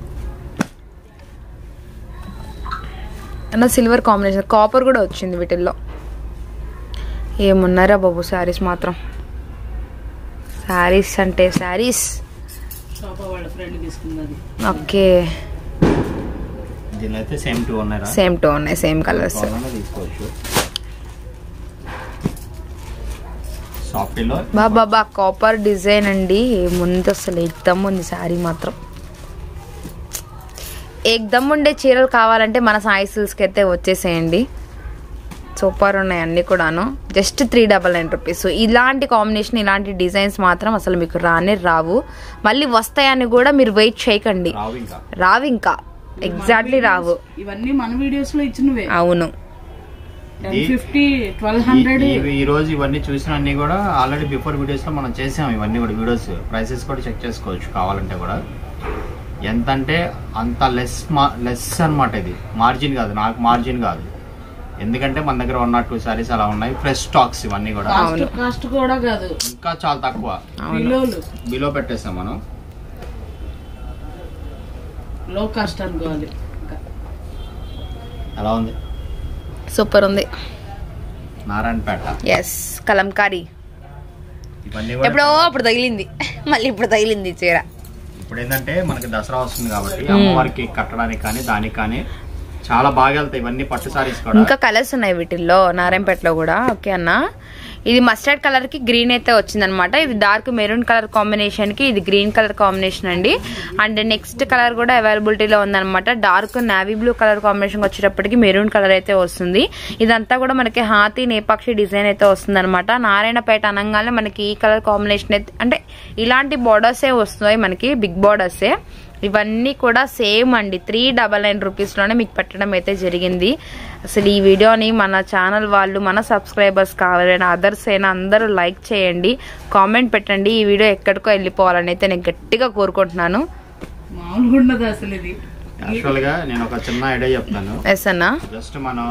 అన్న సిల్వర్ కాంబినేషన్ కాపర్ కూడా వచ్చింది వీటిల్లో ఏమున్నారా బాబు శారీస్ మాత్రం శారీస్ అంటే శారీస్ శోభ వాళ్ళ ఫ్రెండ్ తీసుకున్నది ఓకే దీనిలో అయితే సేమ్ టూ ఉన్నాయి సేమ్ టో ఉన్నాయి సేమ్ కలర్స్ తీసుకోవచ్చు సాఫ్టీలో బాబా బా కాపర్ డిజైన్ అండి ఏముంది అసలు ఎగ్దమ్ ఉంది శారీ మాత్రం ఎగ్దమ్ ఉండే చీరలు కావాలంటే మన సాయి సిల్స్కి అయితే వచ్చేసేయండి సూపర్ ఉన్నాయి అన్నీ కూడాను just three double nine rupees ఇలాంటి కాంబినేషన్ ఇలాంటి డిజైన్స్ మాత్రం అసలు మీకు రానే రావు మళ్ళీ వస్తాయని కూడా మీరు వెయిట్ చేయకండి రావు ఇంకా రావు ఇంకా ఎగ్జాక్ట్లీ రావు ఇవన్నీ మన వీడియోస్ లో ఇచ్చినవే అవును టెన్ ఈ- ఫిఫ్టీ ట్వెల్వ్ హండ్రెడ్ ఈ- ఈ- ఈ రోజు ఇవన్నీ చూసిన అన్ని కూడా ఆల్రెడీ బిఫోర్ వీడియోస్ లో మనం చేసాం ఇవన్నీ కూడా వీడియోస్ ప్రైసెస్ కూడా చెక్ చేసుకోవచ్చు కావాలంటే కూడా ఎంత అంటే అంత లెస్ లెస్ అన్నమాట ఇది మార్జిన్ కాదు నాకు మార్జిన్ కాదు ఎందుకంటే మన దగ్గర వన్ నాట్ టూ సారీస్ అలా ఉన్నాయి ఫ్రెష్ స్టాక్స్ ఇవన్నీ కూడా కాస్ట్ కాస్ట్ కూడా కాదు ఇంకా చాలా తక్కువ అవును కిలోలు బిలో పెట్టేస్తాం మనం లో కాస్ట్ అనుకోవాలి ఇంకా. ఎలా ఉంది సూపర్ ఉంది నారాయణపేట ఎస్ కలంకారీ ఇవన్నీ ఎప్పుడో కూడా అప్పుడు తగిలింది మళ్ళీ ఇప్పుడు తగిలింది చీర ఇప్పుడు ఏంటంటే మనకి దసరా వస్తుంది కాబట్టి అమ్మవారికి కట్టడానికి కానీ దానికి కానీ చాలా బాగా వెళ్తాయి ఇవన్నీ పట్టు సారీస్ కూడా ఇంకా కలర్స్ ఉన్నాయి వీటిల్లో నారాయణపేటలో కూడా ఓకే అన్న ఇది మస్టర్డ్ కలర్ కి గ్రీన్ అయితే వచ్చిందనమాట ఇది డార్క్ మెరూన్ కలర్ కాంబినేషన్ కి ఇది గ్రీన్ కలర్ కాంబినేషన్ అండి అండ్ నెక్స్ట్ కలర్ కూడా అవైలబిలిటీలో ఉందన్నమాట dark navy blue colour combination వచ్చేటప్పటికి మెరూన్ కలర్ అయితే వస్తుంది ఇదంతా కూడా మనకి హాతి నేపాక్షి డిజైన్ అయితే వస్తుంది అనమాట నారాయణపేట అనగానే మనకి ఈ కలర్ కాంబినేషన్ అయితే అంటే ఇలాంటి బార్డర్సే వస్తున్నాయి మనకి బిగ్ బార్డర్సే ఇవన్నీ కూడా సేమ్ అండి త్రీ డబల్ నైన్ రూపీస్లోనే మీకు పెట్టడం అయితే జరిగింది అసలు ఈ వీడియోని మన ఛానల్ వాళ్ళు మన సబ్స్క్రైబర్స్ కావాలైనా అదర్స్ అయినా అందరూ లైక్ చేయండి కామెంట్ పెట్టండి ఈ వీడియో ఎక్కడికో వెళ్ళిపోవాలని అయితే నేను గట్టిగా కోరుకుంటున్నాను మామూలుగా ఉండదు అసలు ఇది యాక్చువల్ గా నేను ఒక చిన్న ఐడియా చెప్తాను ఎస్ అన్నా జస్ట్ మనం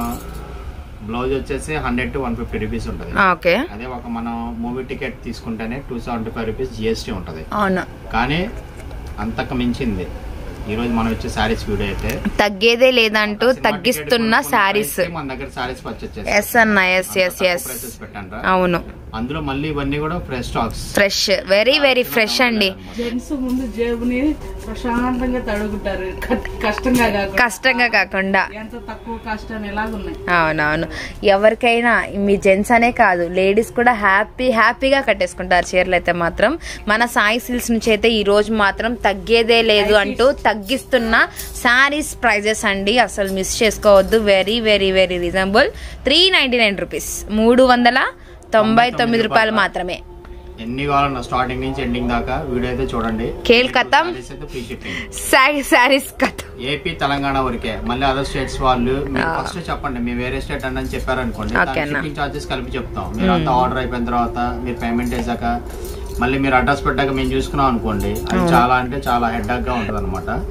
బ్లౌజ్ వచ్చేసి hundred to one fifty rupees ఉంటుంది ఓకే అదే ఒక మనం మూవీ టికెట్ తీసుకుంటేనే two seventy five rupees GST ఉంటుంది అవును కానీ అంతకు మించింది ఈ రోజు మనం వచ్చే శారీస్ వీడియో అయితే తగ్గేదే లేదంటూ సినిమా టికెట్ తగ్గిస్తున్న కొనుక్కున్న శారీస్ price కి మన దగ్గర శారీస్ పర్చేస్ ఎస్ అన్న ఎస్ ఎస్ ఎస్ పెట్టండి అవును అందులో మళ్ళీ ఇవన్నీ కూడా fresh stocks fresh very very fresh అండి జెంట్స్ ముందు జేబుని ప్రశాంతంగా తడుగుతారు క- కష్టంగా కాకుండా కష్టంగా కాకుండా ఎంత తక్కువ కాస్ట్ అని ఎలాగున్నాయి అవునవును ఎవరికైనా మీ జెంట్స్ అనే కాదు లేడీస్ కూడా హ్యాపీ హ్యాపీగా కట్టేసుకుంటారు చీరలు అయితే మాత్రం మన సాయి సిల్స్ నుంచి అయితే ఈ రోజు మాత్రం తగ్గేదే లేదు అంటూ తగ్గిస్తున్న శారీస్ ప్రైజెస్ అండి అసలు మిస్ చేసుకోవద్దు very very very reasonable three ninety nine rupees మూడు వందల తొంభై తొమ్మిది రూపాయలు మాత్రమే ఎన్ని కావాలన్నా స్టార్టింగ్ నుంచి ఎండింగ్ దాకా వీడియో అయితే చూడండి కేల్ కథం Sarees అయితే ఫ్రీ షిప్పింగ్ శారీ శారీస్ కథ ఏపీ తెలంగాణ వరకే మళ్ళీ అదర్ స్టేట్స్ వాళ్ళు మీరు ఫస్ట్ చెప్పండి మీ వేరే స్టేట్ అని చెప్పారనుకోండి Okay అన్న. షిప్పింగ్ చార్జెస్ కలిపి చెప్తాం మీరు అంతా ఆర్డర్ అయిపోయిన తర్వాత మీరు పేమెంట్ వేసాక మళ్ళీ మీరు అడ్రస్ పెట్టాక మేము చూసుకున్నాం అనుకోండి అది చాలా అంటే చాలా హెడ్డాక్ గా ఉంటుంది అనమాట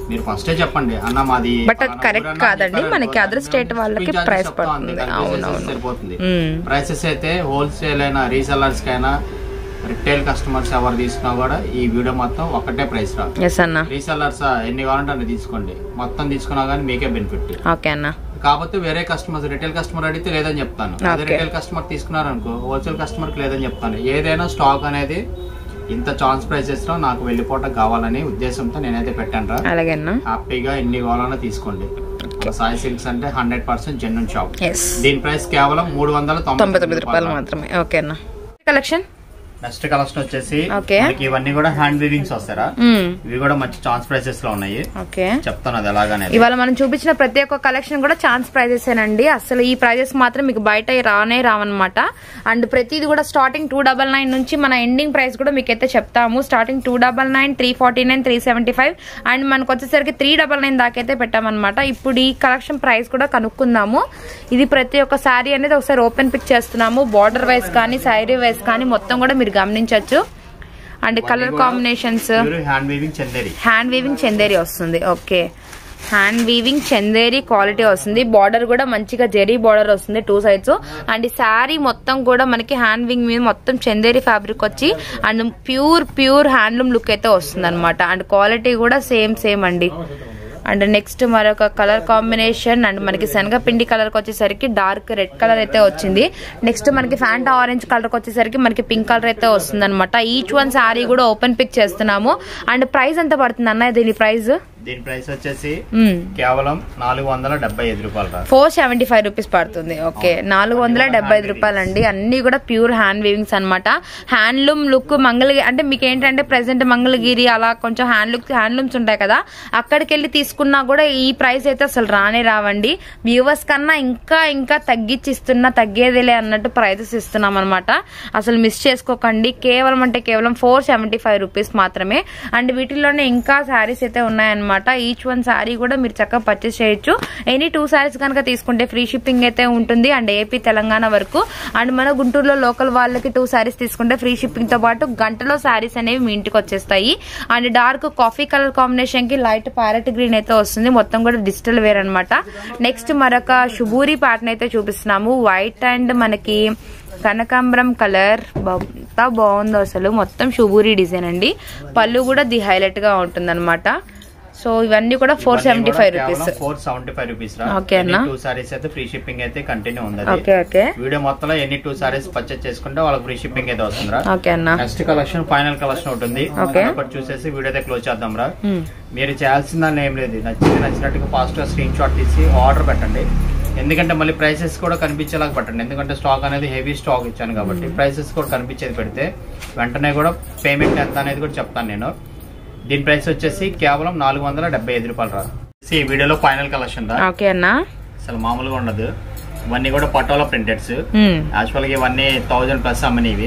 మీరు ఫస్టే చెప్పండి అన్న మాది But అది పలానా correct ఊరు అన్న కాదండి. చెప్పారనుకో, మనకి other దానికి state మేము వాళ్ళకి shipping charges price చెప్తాం అంతే, పడుతుంది. దానికి అవును, చేసేస్తే అవును. సరిపోతుంది మ్మ్. ప్రైసెస్ అయితే హోల్సేల్ అయినా రీసెల్లర్స్ కైనా రిటైల్ కస్టమర్స్ ఎవరు తీసుకున్నా కూడా ఈ వీడియో మొత్తం ఒకటే ప్రైస్ రా ఎస్ అన్న రీసెల్లర్స్ ఎన్ని కావాలంటే అన్ని తీసుకోండి మొత్తం తీసుకున్నా కానీ మీకే బెనిఫిట్ ఓకే అన్న కాకపోతే వేరే కస్టమర్స్ రిటైల్ కస్టమర్ అడిగితే లేదని చెప్తాను అదే Okay. రిటైల్ కస్టమర్ తీసుకున్నారనుకో హోల్సేల్ కస్టమర్ కి లేదని చెప్తాను ఏదైనా స్టాక్ అనేది ఇంత ఛాన్స్ ప్రైసెస్ లో నాకు వెళ్ళిపోవటం కావాలని ఉద్దేశంతో నేనైతే పెట్టాను రా అలాగే అన్న హ్యాపీగా ఎన్ని కావాలన్నా తీసుకోండి మన సాయి సిల్క్స్ అంటే hundred percent genuine shop yes దీని ప్రైస్ కేవలం మూడు వందల తొంభై తొమ్మిది రూపాయలు మాత్రమే ఓకే అన్న కలెక్షన్ నెక్స్ట్ కలెక్షన్ వచ్చేసి Okay. మనకి ఇవన్నీ కూడా హ్యాండ్ వీవింగ్స్ వస్తారా మ్మ్. ఇవి కూడా మంచి ఛాన్స్ ప్రైసెస్ లో ఉన్నాయి ఓకే చెప్తాను అది ఎలాగనేది ఇవాళ మనం చూపించిన ప్రతి ఒక్క కలెక్షన్ కూడా ఛాన్స్ ప్రైజెస్ అండి అసలు ఈ ప్రైజెస్ మాత్రం మీకు బయట రానే రావన్నమాట అండ్ ప్రతిది కూడా స్టార్టింగ్ టూ డబల్ నైన్ నుంచి మన ఎండింగ్ ప్రైస్ కూడా మీకు అయితే చెప్తాము starting two double nine three forty nine three seventy five and మనకు వచ్చేసరికి త్రీ డబల్ నైన్ దాకైతే పెట్టామన్నమాట ఇప్పుడు ఈ కలెక్షన్ ప్రైస్ కూడా కనుక్కుందాము ఇది ప్రతి ఒక్క శారీ అనేది ఒకసారి ఓపెన్ పిక్ చేస్తున్నాము బార్డర్ వైజ్ కానీ శారీ వైజ్ కానీ మొత్తం కూడా మీరు గమనించవచ్చు and colour combinations hand weaving Chanderi hand weaving Chanderi వస్తుంది okay hand weaving Chanderi quality వస్తుంది బార్డర్ కూడా మంచిగా జెరీ బార్డర్ వస్తుంది టూ సైడ్స్ అండ్ ఈ శారీ మొత్తం కూడా మనకి హ్యాండ్ వింగ్ మీద మొత్తం చందేరి ఫ్యాబ్రిక్ వచ్చి and pure pure handloom look అయితే వస్తుంది అనమాట అండ్ క్వాలిటీ కూడా సేమ్ సేమ్ అండి అండ్ నెక్స్ట్ మరొక కలర్ కాంబినేషన్ అండ్ మనకి శనగపిండి కలర్ కి వచ్చేసరికి డార్క్ రెడ్ కలర్ అయితే వచ్చింది నెక్స్ట్ మనకి ఫ్యాంటా ఆరెంజ్ కలర్ కి వచ్చేసరికి మనకి పింక్ కలర్ అయితే వస్తుంది అనమాట ఈచ్ వన్ శారీ కూడా ఓపెన్ పిక్ చేస్తున్నాము అండ్ ప్రైస్ ఎంత పడుతుంది అన్న దీని ప్రైస్ దీని ప్రైస్ వచ్చేసి కేవలం నాలుగు వందల డెబ్బై ఐదు రూపాయలు రా ఫోర్ సెవెంటీ ఫైవ్ రూపీస్ పడుతుంది ఓకే నాలుగు వందల డెబ్బై ఐదు రూపాయలు అండి అన్ని కూడా ప్యూర్ హ్యాండ్ వీవింగ్స్ అనమాట హ్యాండ్లూమ్ లుక్ మంగళగిరి అంటే మీకు ఏంటంటే ప్రెసెంట్ మంగళగిరి అలా కొంచెం హ్యాండ్ లుక్ హ్యాండ్లూమ్స్ ఉంటాయి కదా అక్కడికి వెళ్ళి తీసుకున్నా కూడా ఈ ప్రైస్ అయితే అసలు రానే రావండి వ్యూవర్స్ కన్నా ఇంకా ఇంకా తగ్గించి ఇస్తున్నా తగ్గేదిలే అన్నట్టు ప్రైజెస్ ఇస్తున్నాం అనమాట అసలు మిస్ చేసుకోకండి కేవలం అంటే కేవలం ఫోర్ సెవెంటీ ఫైవ్ రూపీస్ మాత్రమే అండ్ వీటిల్లోనే ఇంకా శారీస్ అయితే ఉన్నాయన్నమాట ఈచ్ వన్ శారీ కూడా మీరు చక్కగా పర్చేస్ చేయొచ్చు ఎనీ టూ శారీస్ కనుక తీసుకుంటే ఫ్రీ షిప్పింగ్ అయితే ఉంటుంది అండ్ ఏపీ తెలంగాణ వరకు అండ్ మన గుంటూరులో లోకల్ వాళ్ళకి టూ శారీస్ తీసుకుంటే ఫ్రీ షిప్పింగ్ తో పాటు గంటలో శారీస్ అనేవి మీ ఇంటికి వచ్చేస్తాయి and dark coffee colour combination కి లైట్ ప్యారెట్ గ్రీన్ అయితే వస్తుంది మొత్తం కూడా డిజిటల్ వేర్ అన్నమాట నెక్స్ట్ మరొక శుభూరి ప్యాటర్న్ అయితే చూపిస్తున్నాము వైట్ అండ్ మనకి కనకాంబరం కలర్ ఎంత బాగుందో అసలు మొత్తం శుభూరి డిజైన్ అండి పళ్ళు కూడా ది హైలైట్ గా ఉంటుంది సో ఇవన్నీ కూడా four seventy five rupees four seventy five rupees రా Okay అన్న. టూ సారీస్ అయితే ఫ్రీ షిప్పింగ్ అయితే కంటిన్యూ ఉంది ఓకే ఓకే వీడియో మొత్తంలో ఎన్ని టూ సారీస్ పర్చేస్ చేసుకుంటే వాళ్ళకి ఫ్రీ షిప్పింగ్ అయితే వస్తుందిరా ఓకే అన్న నెక్స్ట్ కలెక్షన్ ఫైనల్ కలెక్షన్ ఉంటుంది Okay. ఒకటి చూసేసి వీడియో అయితే క్లోజ్ చేద్దాం రా Hmm. మీరు చేయాల్సిందని ఏం లేదు నచ్చింది నచ్చినట్టుగా ఫాస్ట్ గా స్క్రీన్ షాట్ తీసి ఆర్డర్ పెట్టండి ఎందుకంటే మళ్ళీ ప్రైసెస్ కూడా కనిపించేలాగా పెట్టండి ఎందుకంటే స్టాక్ అనేది హెవీ స్టాక్ ఇచ్చాను కాబట్టి ప్రైసెస్ కూడా కనిపించేది పెడితే వెంటనే కూడా పేమెంట్ ఎంత అనేది కూడా చెప్తాను నేను దీని ప్రైస్ వచ్చేసి కేవలం నాలుగు వందల డెబ్బై ఐదు రూపాయలు రా ఈ వీడియోలో ఫైనల్ కలెక్షన్ రా ఓకే అన్న అసలు మామూలుగా ఉండదు ఇవన్నీ కూడా పటోలా ప్రింటెడ్స్ మ్మ్. యాక్చువల్గా ఇవన్నీ థౌజండ్ ప్లస్ అమ్మనివి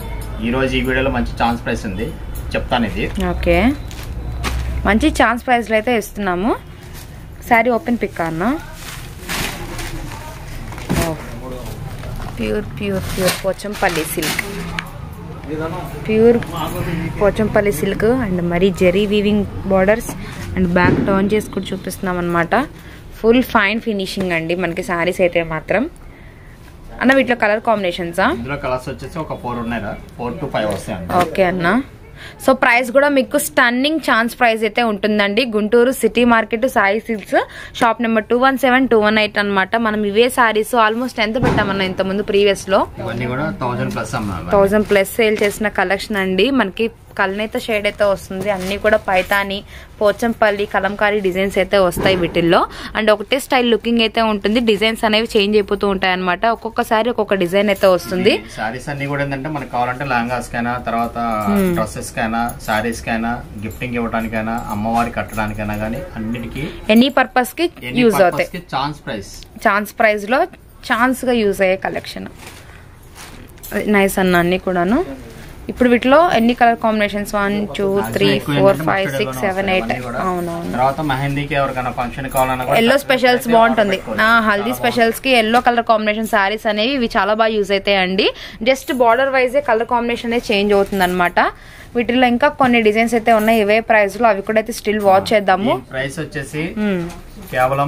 ఈ రోజు ఈ వీడియోలో మంచి ఛాన్స్ ప్రైస్ ఉంది చెప్తాను ఇది ఓకే మంచి ఛాన్స్ ప్రైస్లో అయితే ఇస్తున్నాము శారీ ఓపెన్ పిక్ అన్న pure pure pure Pochampally silk pure Pochampally silk and మరీ zari weaving borders and back turn చేసి కూడా చూపిస్తున్నాం అనమాట ఫుల్ ఫైన్ ఫినిషింగ్ అండి మనకి శారీస్ అయితే మాత్రం అన్న వీటిలో కలర్ కాంబినేషన్సా ఇందులో కలర్స్ వచ్చేసి ఒక ఫోర్ ఉన్నాయి ఫోర్ టు ఫైవ్ వస్తాయి అండి ఓకే అన్న సో ప్రైస్ కూడా మీకు స్టన్నింగ్ ఛాన్స్ ప్రైస్ అయితే ఉంటుందండి Guntur city market Sai silks shop number two one seven two one eight అనమాట మనం ఇవే సారీస్ ఆల్మోస్ట్ ఎంత పెట్టామన్న ఇంత ముందు ప్రీవియస్ లో ఇవన్నీ కూడా థౌజండ్ ప్లస్ అమ్మాలి థౌజండ్ ప్లస్ సేల్ చేసిన కలెక్షన్ అండి మనకి కల్నేత షేడ్ అయితే వస్తుంది అన్ని కూడా పైతాని పోచంపల్లి కలంకారీ డిజైన్స్ అయితే వస్తాయి వీటిల్లో అండ్ ఒకటే స్టైల్ లుకింగ్ అయితే ఉంటుంది డిజైన్స్ అనేవి చేంజ్ అయిపోతూ ఉంటాయి అనమాట ఒక్కొక్కసారి ఒక్కొక్క డిజైన్ అయితే వస్తుంది సారీస్ అన్ని కూడా ఏంటంటే మనకు కావాలంటే లెహంగాస్ కైనా తర్వాత డ్రెస్సెస్ కైనా సారీస్ కైనా గిఫ్టింగ్ ఇవ్వడానికైనా అమ్మవారి కట్టడానికైనా కానీ అన్నిటికీ ఎనీ పర్పస్ కి యూజ్ అవుతాయి ఛాన్స్ ప్రైస్ ఛాన్స్ ప్రైస్ లో ఛాన్స్ గా యూజ్ అయ్యే కలెక్షన్ నైస్ అన్న అన్ని కూడాను ఇప్పుడు వీటిలో ఎన్ని colour combinations one two three four five six seven eight అవునవును తర్వాత మెహందీకి ఎవరికైనా ఫంక్షన్ కావాలన్నా కూడా ఎల్లో స్పెషల్స్ అయితే బాగుంటుంది order పెట్టుకోవచ్చు. ఆ, హల్దీ స్పెషల్స్ కి ఎల్లో కలర్ కాంబినేషన్ శారీస్ అనేవి ఇవి చాలా బాగా యూజ్ అవుతాయి అండి జస్ట్ బార్డర్ వైజే కలర్ కాంబినేషన్ అనేది చేంజ్ అవుతుంది అనమాట వీటిలో ఇంకా కొన్ని డిజైన్స్ అయితే ఉన్నాయి ఇవే ప్రైస్ లో అవి కూడా అయితే స్టిల్ వాచ్ చేద్దాము ఈ ప్రైస్ వచ్చేసి కేవలం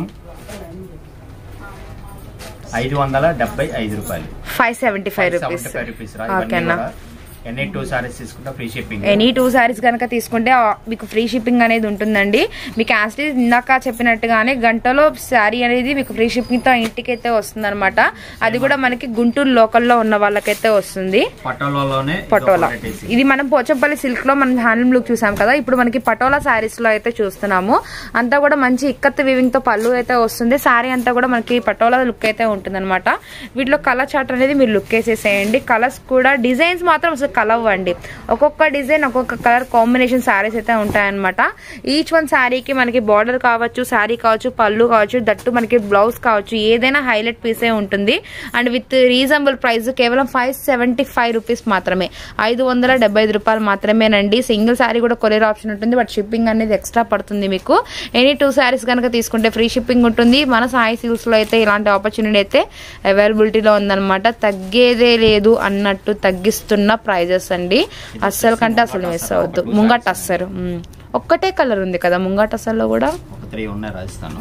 ఐదు వందల డెబ్బై ఐదు రూపాయలు five seventy five rupees seventy five rupees రా ఓకే ఇవన్నీ అన్న. కూడా ఎన్ని టూ సారీస్ తీసుకుంటే free shipping any two saris కనుక తీసుకుంటే ఆ, మీకు ఫ్రీ షిప్పింగ్ అనేది ఉంటుందండి మీకు యాస్టీ ఇందాక చెప్పినట్టుగానే గంటలో శారీ అనేది మీకు ఫ్రీ షిప్పింగ్ తో ఇంటికి అయితే వస్తుంది అనమాట అది కూడా మనకి గుంటూరు లోకల్లో ఉన్న వాళ్ళకైతే వస్తుంది పటోలాలోనే పటోలా ఇది మనం పోచంపల్లి సిల్క్ లో మనం హ్యాండ్లూమ్ లుక్ చూసాం కదా ఇప్పుడు మనకి పటోలా శారీస్ లో అయితే చూస్తున్నాము అంతా కూడా మంచి ఇక్కత్ వివింగ్ తో పళ్ళు అయితే వస్తుంది శారీ అంతా కూడా మనకి పటోలా లుక్ అయితే ఉంటుంది అనమాట వీటిలో కలర్ చార్ట్ అనేది మీరు లుక్ వేసేసేయండి కలర్స్ కూడా డిజైన్స్ మాత్రం అసలు కలవండి ఒక్కొక్క డిజైన్ ఒక్కొక్క కలర్ కాంబినేషన్ శారీస్ అయితే ఉంటాయన్నమాట ఈచ్ వన్ శారీకి మనకి బార్డర్ కావచ్చు శారీ కావచ్చు పళ్ళు కావచ్చు దట్టు మనకి బ్లౌజ్ కావచ్చు ఏదైనా హైలైట్ పీసే ఉంటుంది అండ్ విత్ రీజనబుల్ ప్రైస్ కేవలం ఫైవ్ సెవెంటీ ఫైవ్ రూపీస్ మాత్రమే ఐదు వందల డెబ్బై ఐదు రూపాయలు మాత్రమేనండి సింగిల్ శారీ కూడా కొరియర్ ఆప్షన్ ఉంటుంది బట్ షిప్పింగ్ అనేది ఎక్స్ట్రా పడుతుంది మీకు ఎనీ టూ శారీస్ కనుక తీసుకుంటే ఫ్రీ షిప్పింగ్ ఉంటుంది మన సాయి సిల్క్స్ లో అయితే ఇలాంటి ఆపర్చునిటీ అయితే అవైలబిలిటీలో ఉందన్నమాట తగ్గేదే లేదు అన్నట్టు తగ్గిస్తున్న ప్రైజెస్ అండి అస్సలు కంటే అసలు మిస్ అవ్వద్దు ముంగట అస్సలు మ్మ్. ఒక్కటే కలర్ ఉంది కదా ముంగట అస్సల్లో కూడా ఒక త్రీ ఉన్నాయి రాజస్థాన్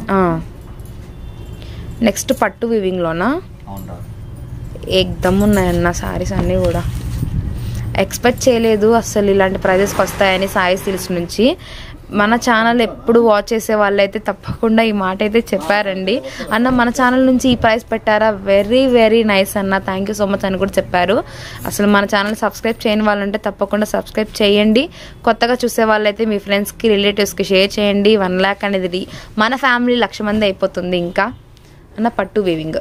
నెక్స్ట్ పట్టు వివింగ్ లోనా అవును రా ఏకదమ్ ఉన్నాయన్న సారీస్ అన్నీ కూడా ఎక్స్పెక్ట్ చేయలేదు అసలు ఇలాంటి ప్రైజెస్కి వస్తాయని సాయి సిల్స్ నుంచి మన ఛానల్ ఎప్పుడు వాచ్ చేసే వాళ్ళైతే తప్పకుండా ఈ మాట అయితే చెప్పారండి అన్న మన ఛానల్ నుంచి ఈ ప్రైస్ పెట్టారా వెరీ వెరీ నైస్ అన్న థ్యాంక్ యూ సో మచ్ అని కూడా చెప్పారు అసలు మన ఛానల్ సబ్స్క్రైబ్ చేయని వాళ్ళంటే తప్పకుండా సబ్స్క్రైబ్ చేయండి కొత్తగా చూసే వాళ్ళైతే మీ ఫ్రెండ్స్కి రిలేటివ్స్కి షేర్ చేయండి వన్ ల్యాక్ అనేది మన ఫ్యామిలీ లక్ష మంది అయిపోతుంది ఇంకా అన్న పట్టు వీవింగ్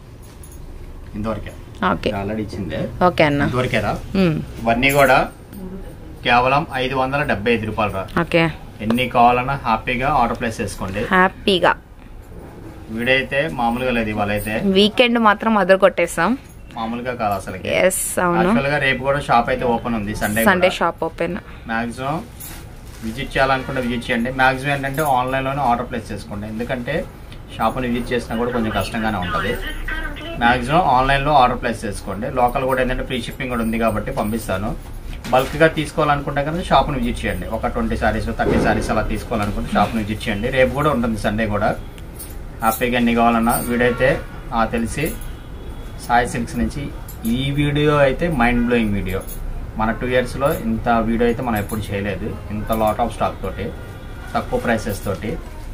ఇంతవరకే ఓకే ఆల్రెడీ ఇచ్చిందే ఓకే అన్న ఇంతవరకేరా మ్మ్. ఇవన్నీ కూడా కేవలం ఐదు వందల డెబ్బై ఐదు రూపాయలు రా ఓకే ఎన్ని కావాలన్నా హ్యాపీగా ఆర్డర్ ప్లేస్ చేసుకోండి హ్యాపీగా వీడియో అయితే మామూలుగా లేదు ఇవాళ అయితే వీకెండ్ మాత్రం అదర్ కొట్టేసాం మామూలుగా కాదు అసలుకి ఎస్ అవును యాక్చువల్ గా రేపు కూడా షాప్ అయితే ఓపెన్ ఉంది Sunday Sunday shop open maximum visit చేయాలనుకుంటే విజిట్ చేయండి మాక్సిమం ఏంటంటే ఆన్లైన్ లోనే ఆర్డర్ ప్లేస్ చేసుకోండి ఎందుకంటే షాప్ని విజిట్ చేసినా కూడా కొంచెం కష్టంగానే ఉంటుంది మాక్సిమం ఆన్లైన్ లో ఆర్డర్ ప్లేస్ చేసుకోండి లోకల్ కూడా ఏంటంటే ఫ్రీ షిప్పింగ్ కూడా ఉంది కాబట్టి పంపిస్తాను బల్క్ గా తీసుకోవాలనుకుంటే కనుక షాప్ని విజిట్ చేయండి ఒక ట్వంటీ సారీస్ థర్టీ సారీస్ అలా తీసుకోవాలనుకుంటే షాప్ని విజిట్ చేయండి రేపు కూడా ఉంటుంది సండే కూడా హ్యాపీగా ఎన్ని కావాలన్నా వీడియో అయితే ఆ తెలిసి సాయి సిల్క్స్ నుంచి ఈ వీడియో అయితే మైండ్ బ్లోయింగ్ వీడియో మన టూ ఇయర్స్లో ఇంత వీడియో అయితే మనం ఎప్పుడు చేయలేదు ఇంత లాట్ ఆఫ్ స్టాక్ తోటి తక్కువ ప్రైసెస్ తోటి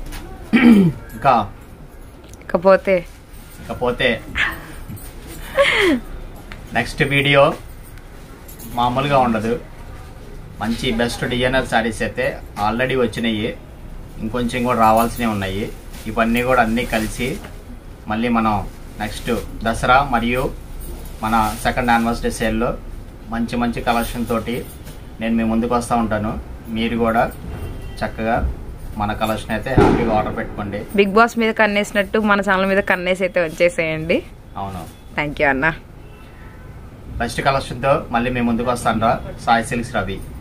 ఇంకా ఇకపోతే ఇకపోతే నెక్స్ట్ వీడియో మామూలుగా ఉండదు మంచి బెస్ట్ డిజైనర్ శారీస్ అయితే ఆల్రెడీ వచ్చినాయి ఇంకొంచెం కూడా రావాల్సినవి ఉన్నాయి ఇవన్నీ కూడా అన్నీ కలిసి మళ్ళీ మనం నెక్స్ట్ దసరా మరియు మన సెకండ్ యానివర్సరీ సేల్లో మంచి మంచి కలెక్షన్ తోటి నేను మీ ముందుకు వస్తూ ఉంటాను మీరు కూడా చక్కగా మన కలెక్షన్ అయితే హ్యాపీగా ఆర్డర్ పెట్టుకోండి బిగ్ బాస్ మీద కన్నేసినట్టు మన ఛానల్ మీద కన్నేసి అయితే వచ్చేసేయండి అవును థ్యాంక్ యూ అన్న బెస్ట్ కలెక్షన్తో మళ్ళీ మీ ముందుకు వస్తాను రా సాయి సిల్క్స్ రవి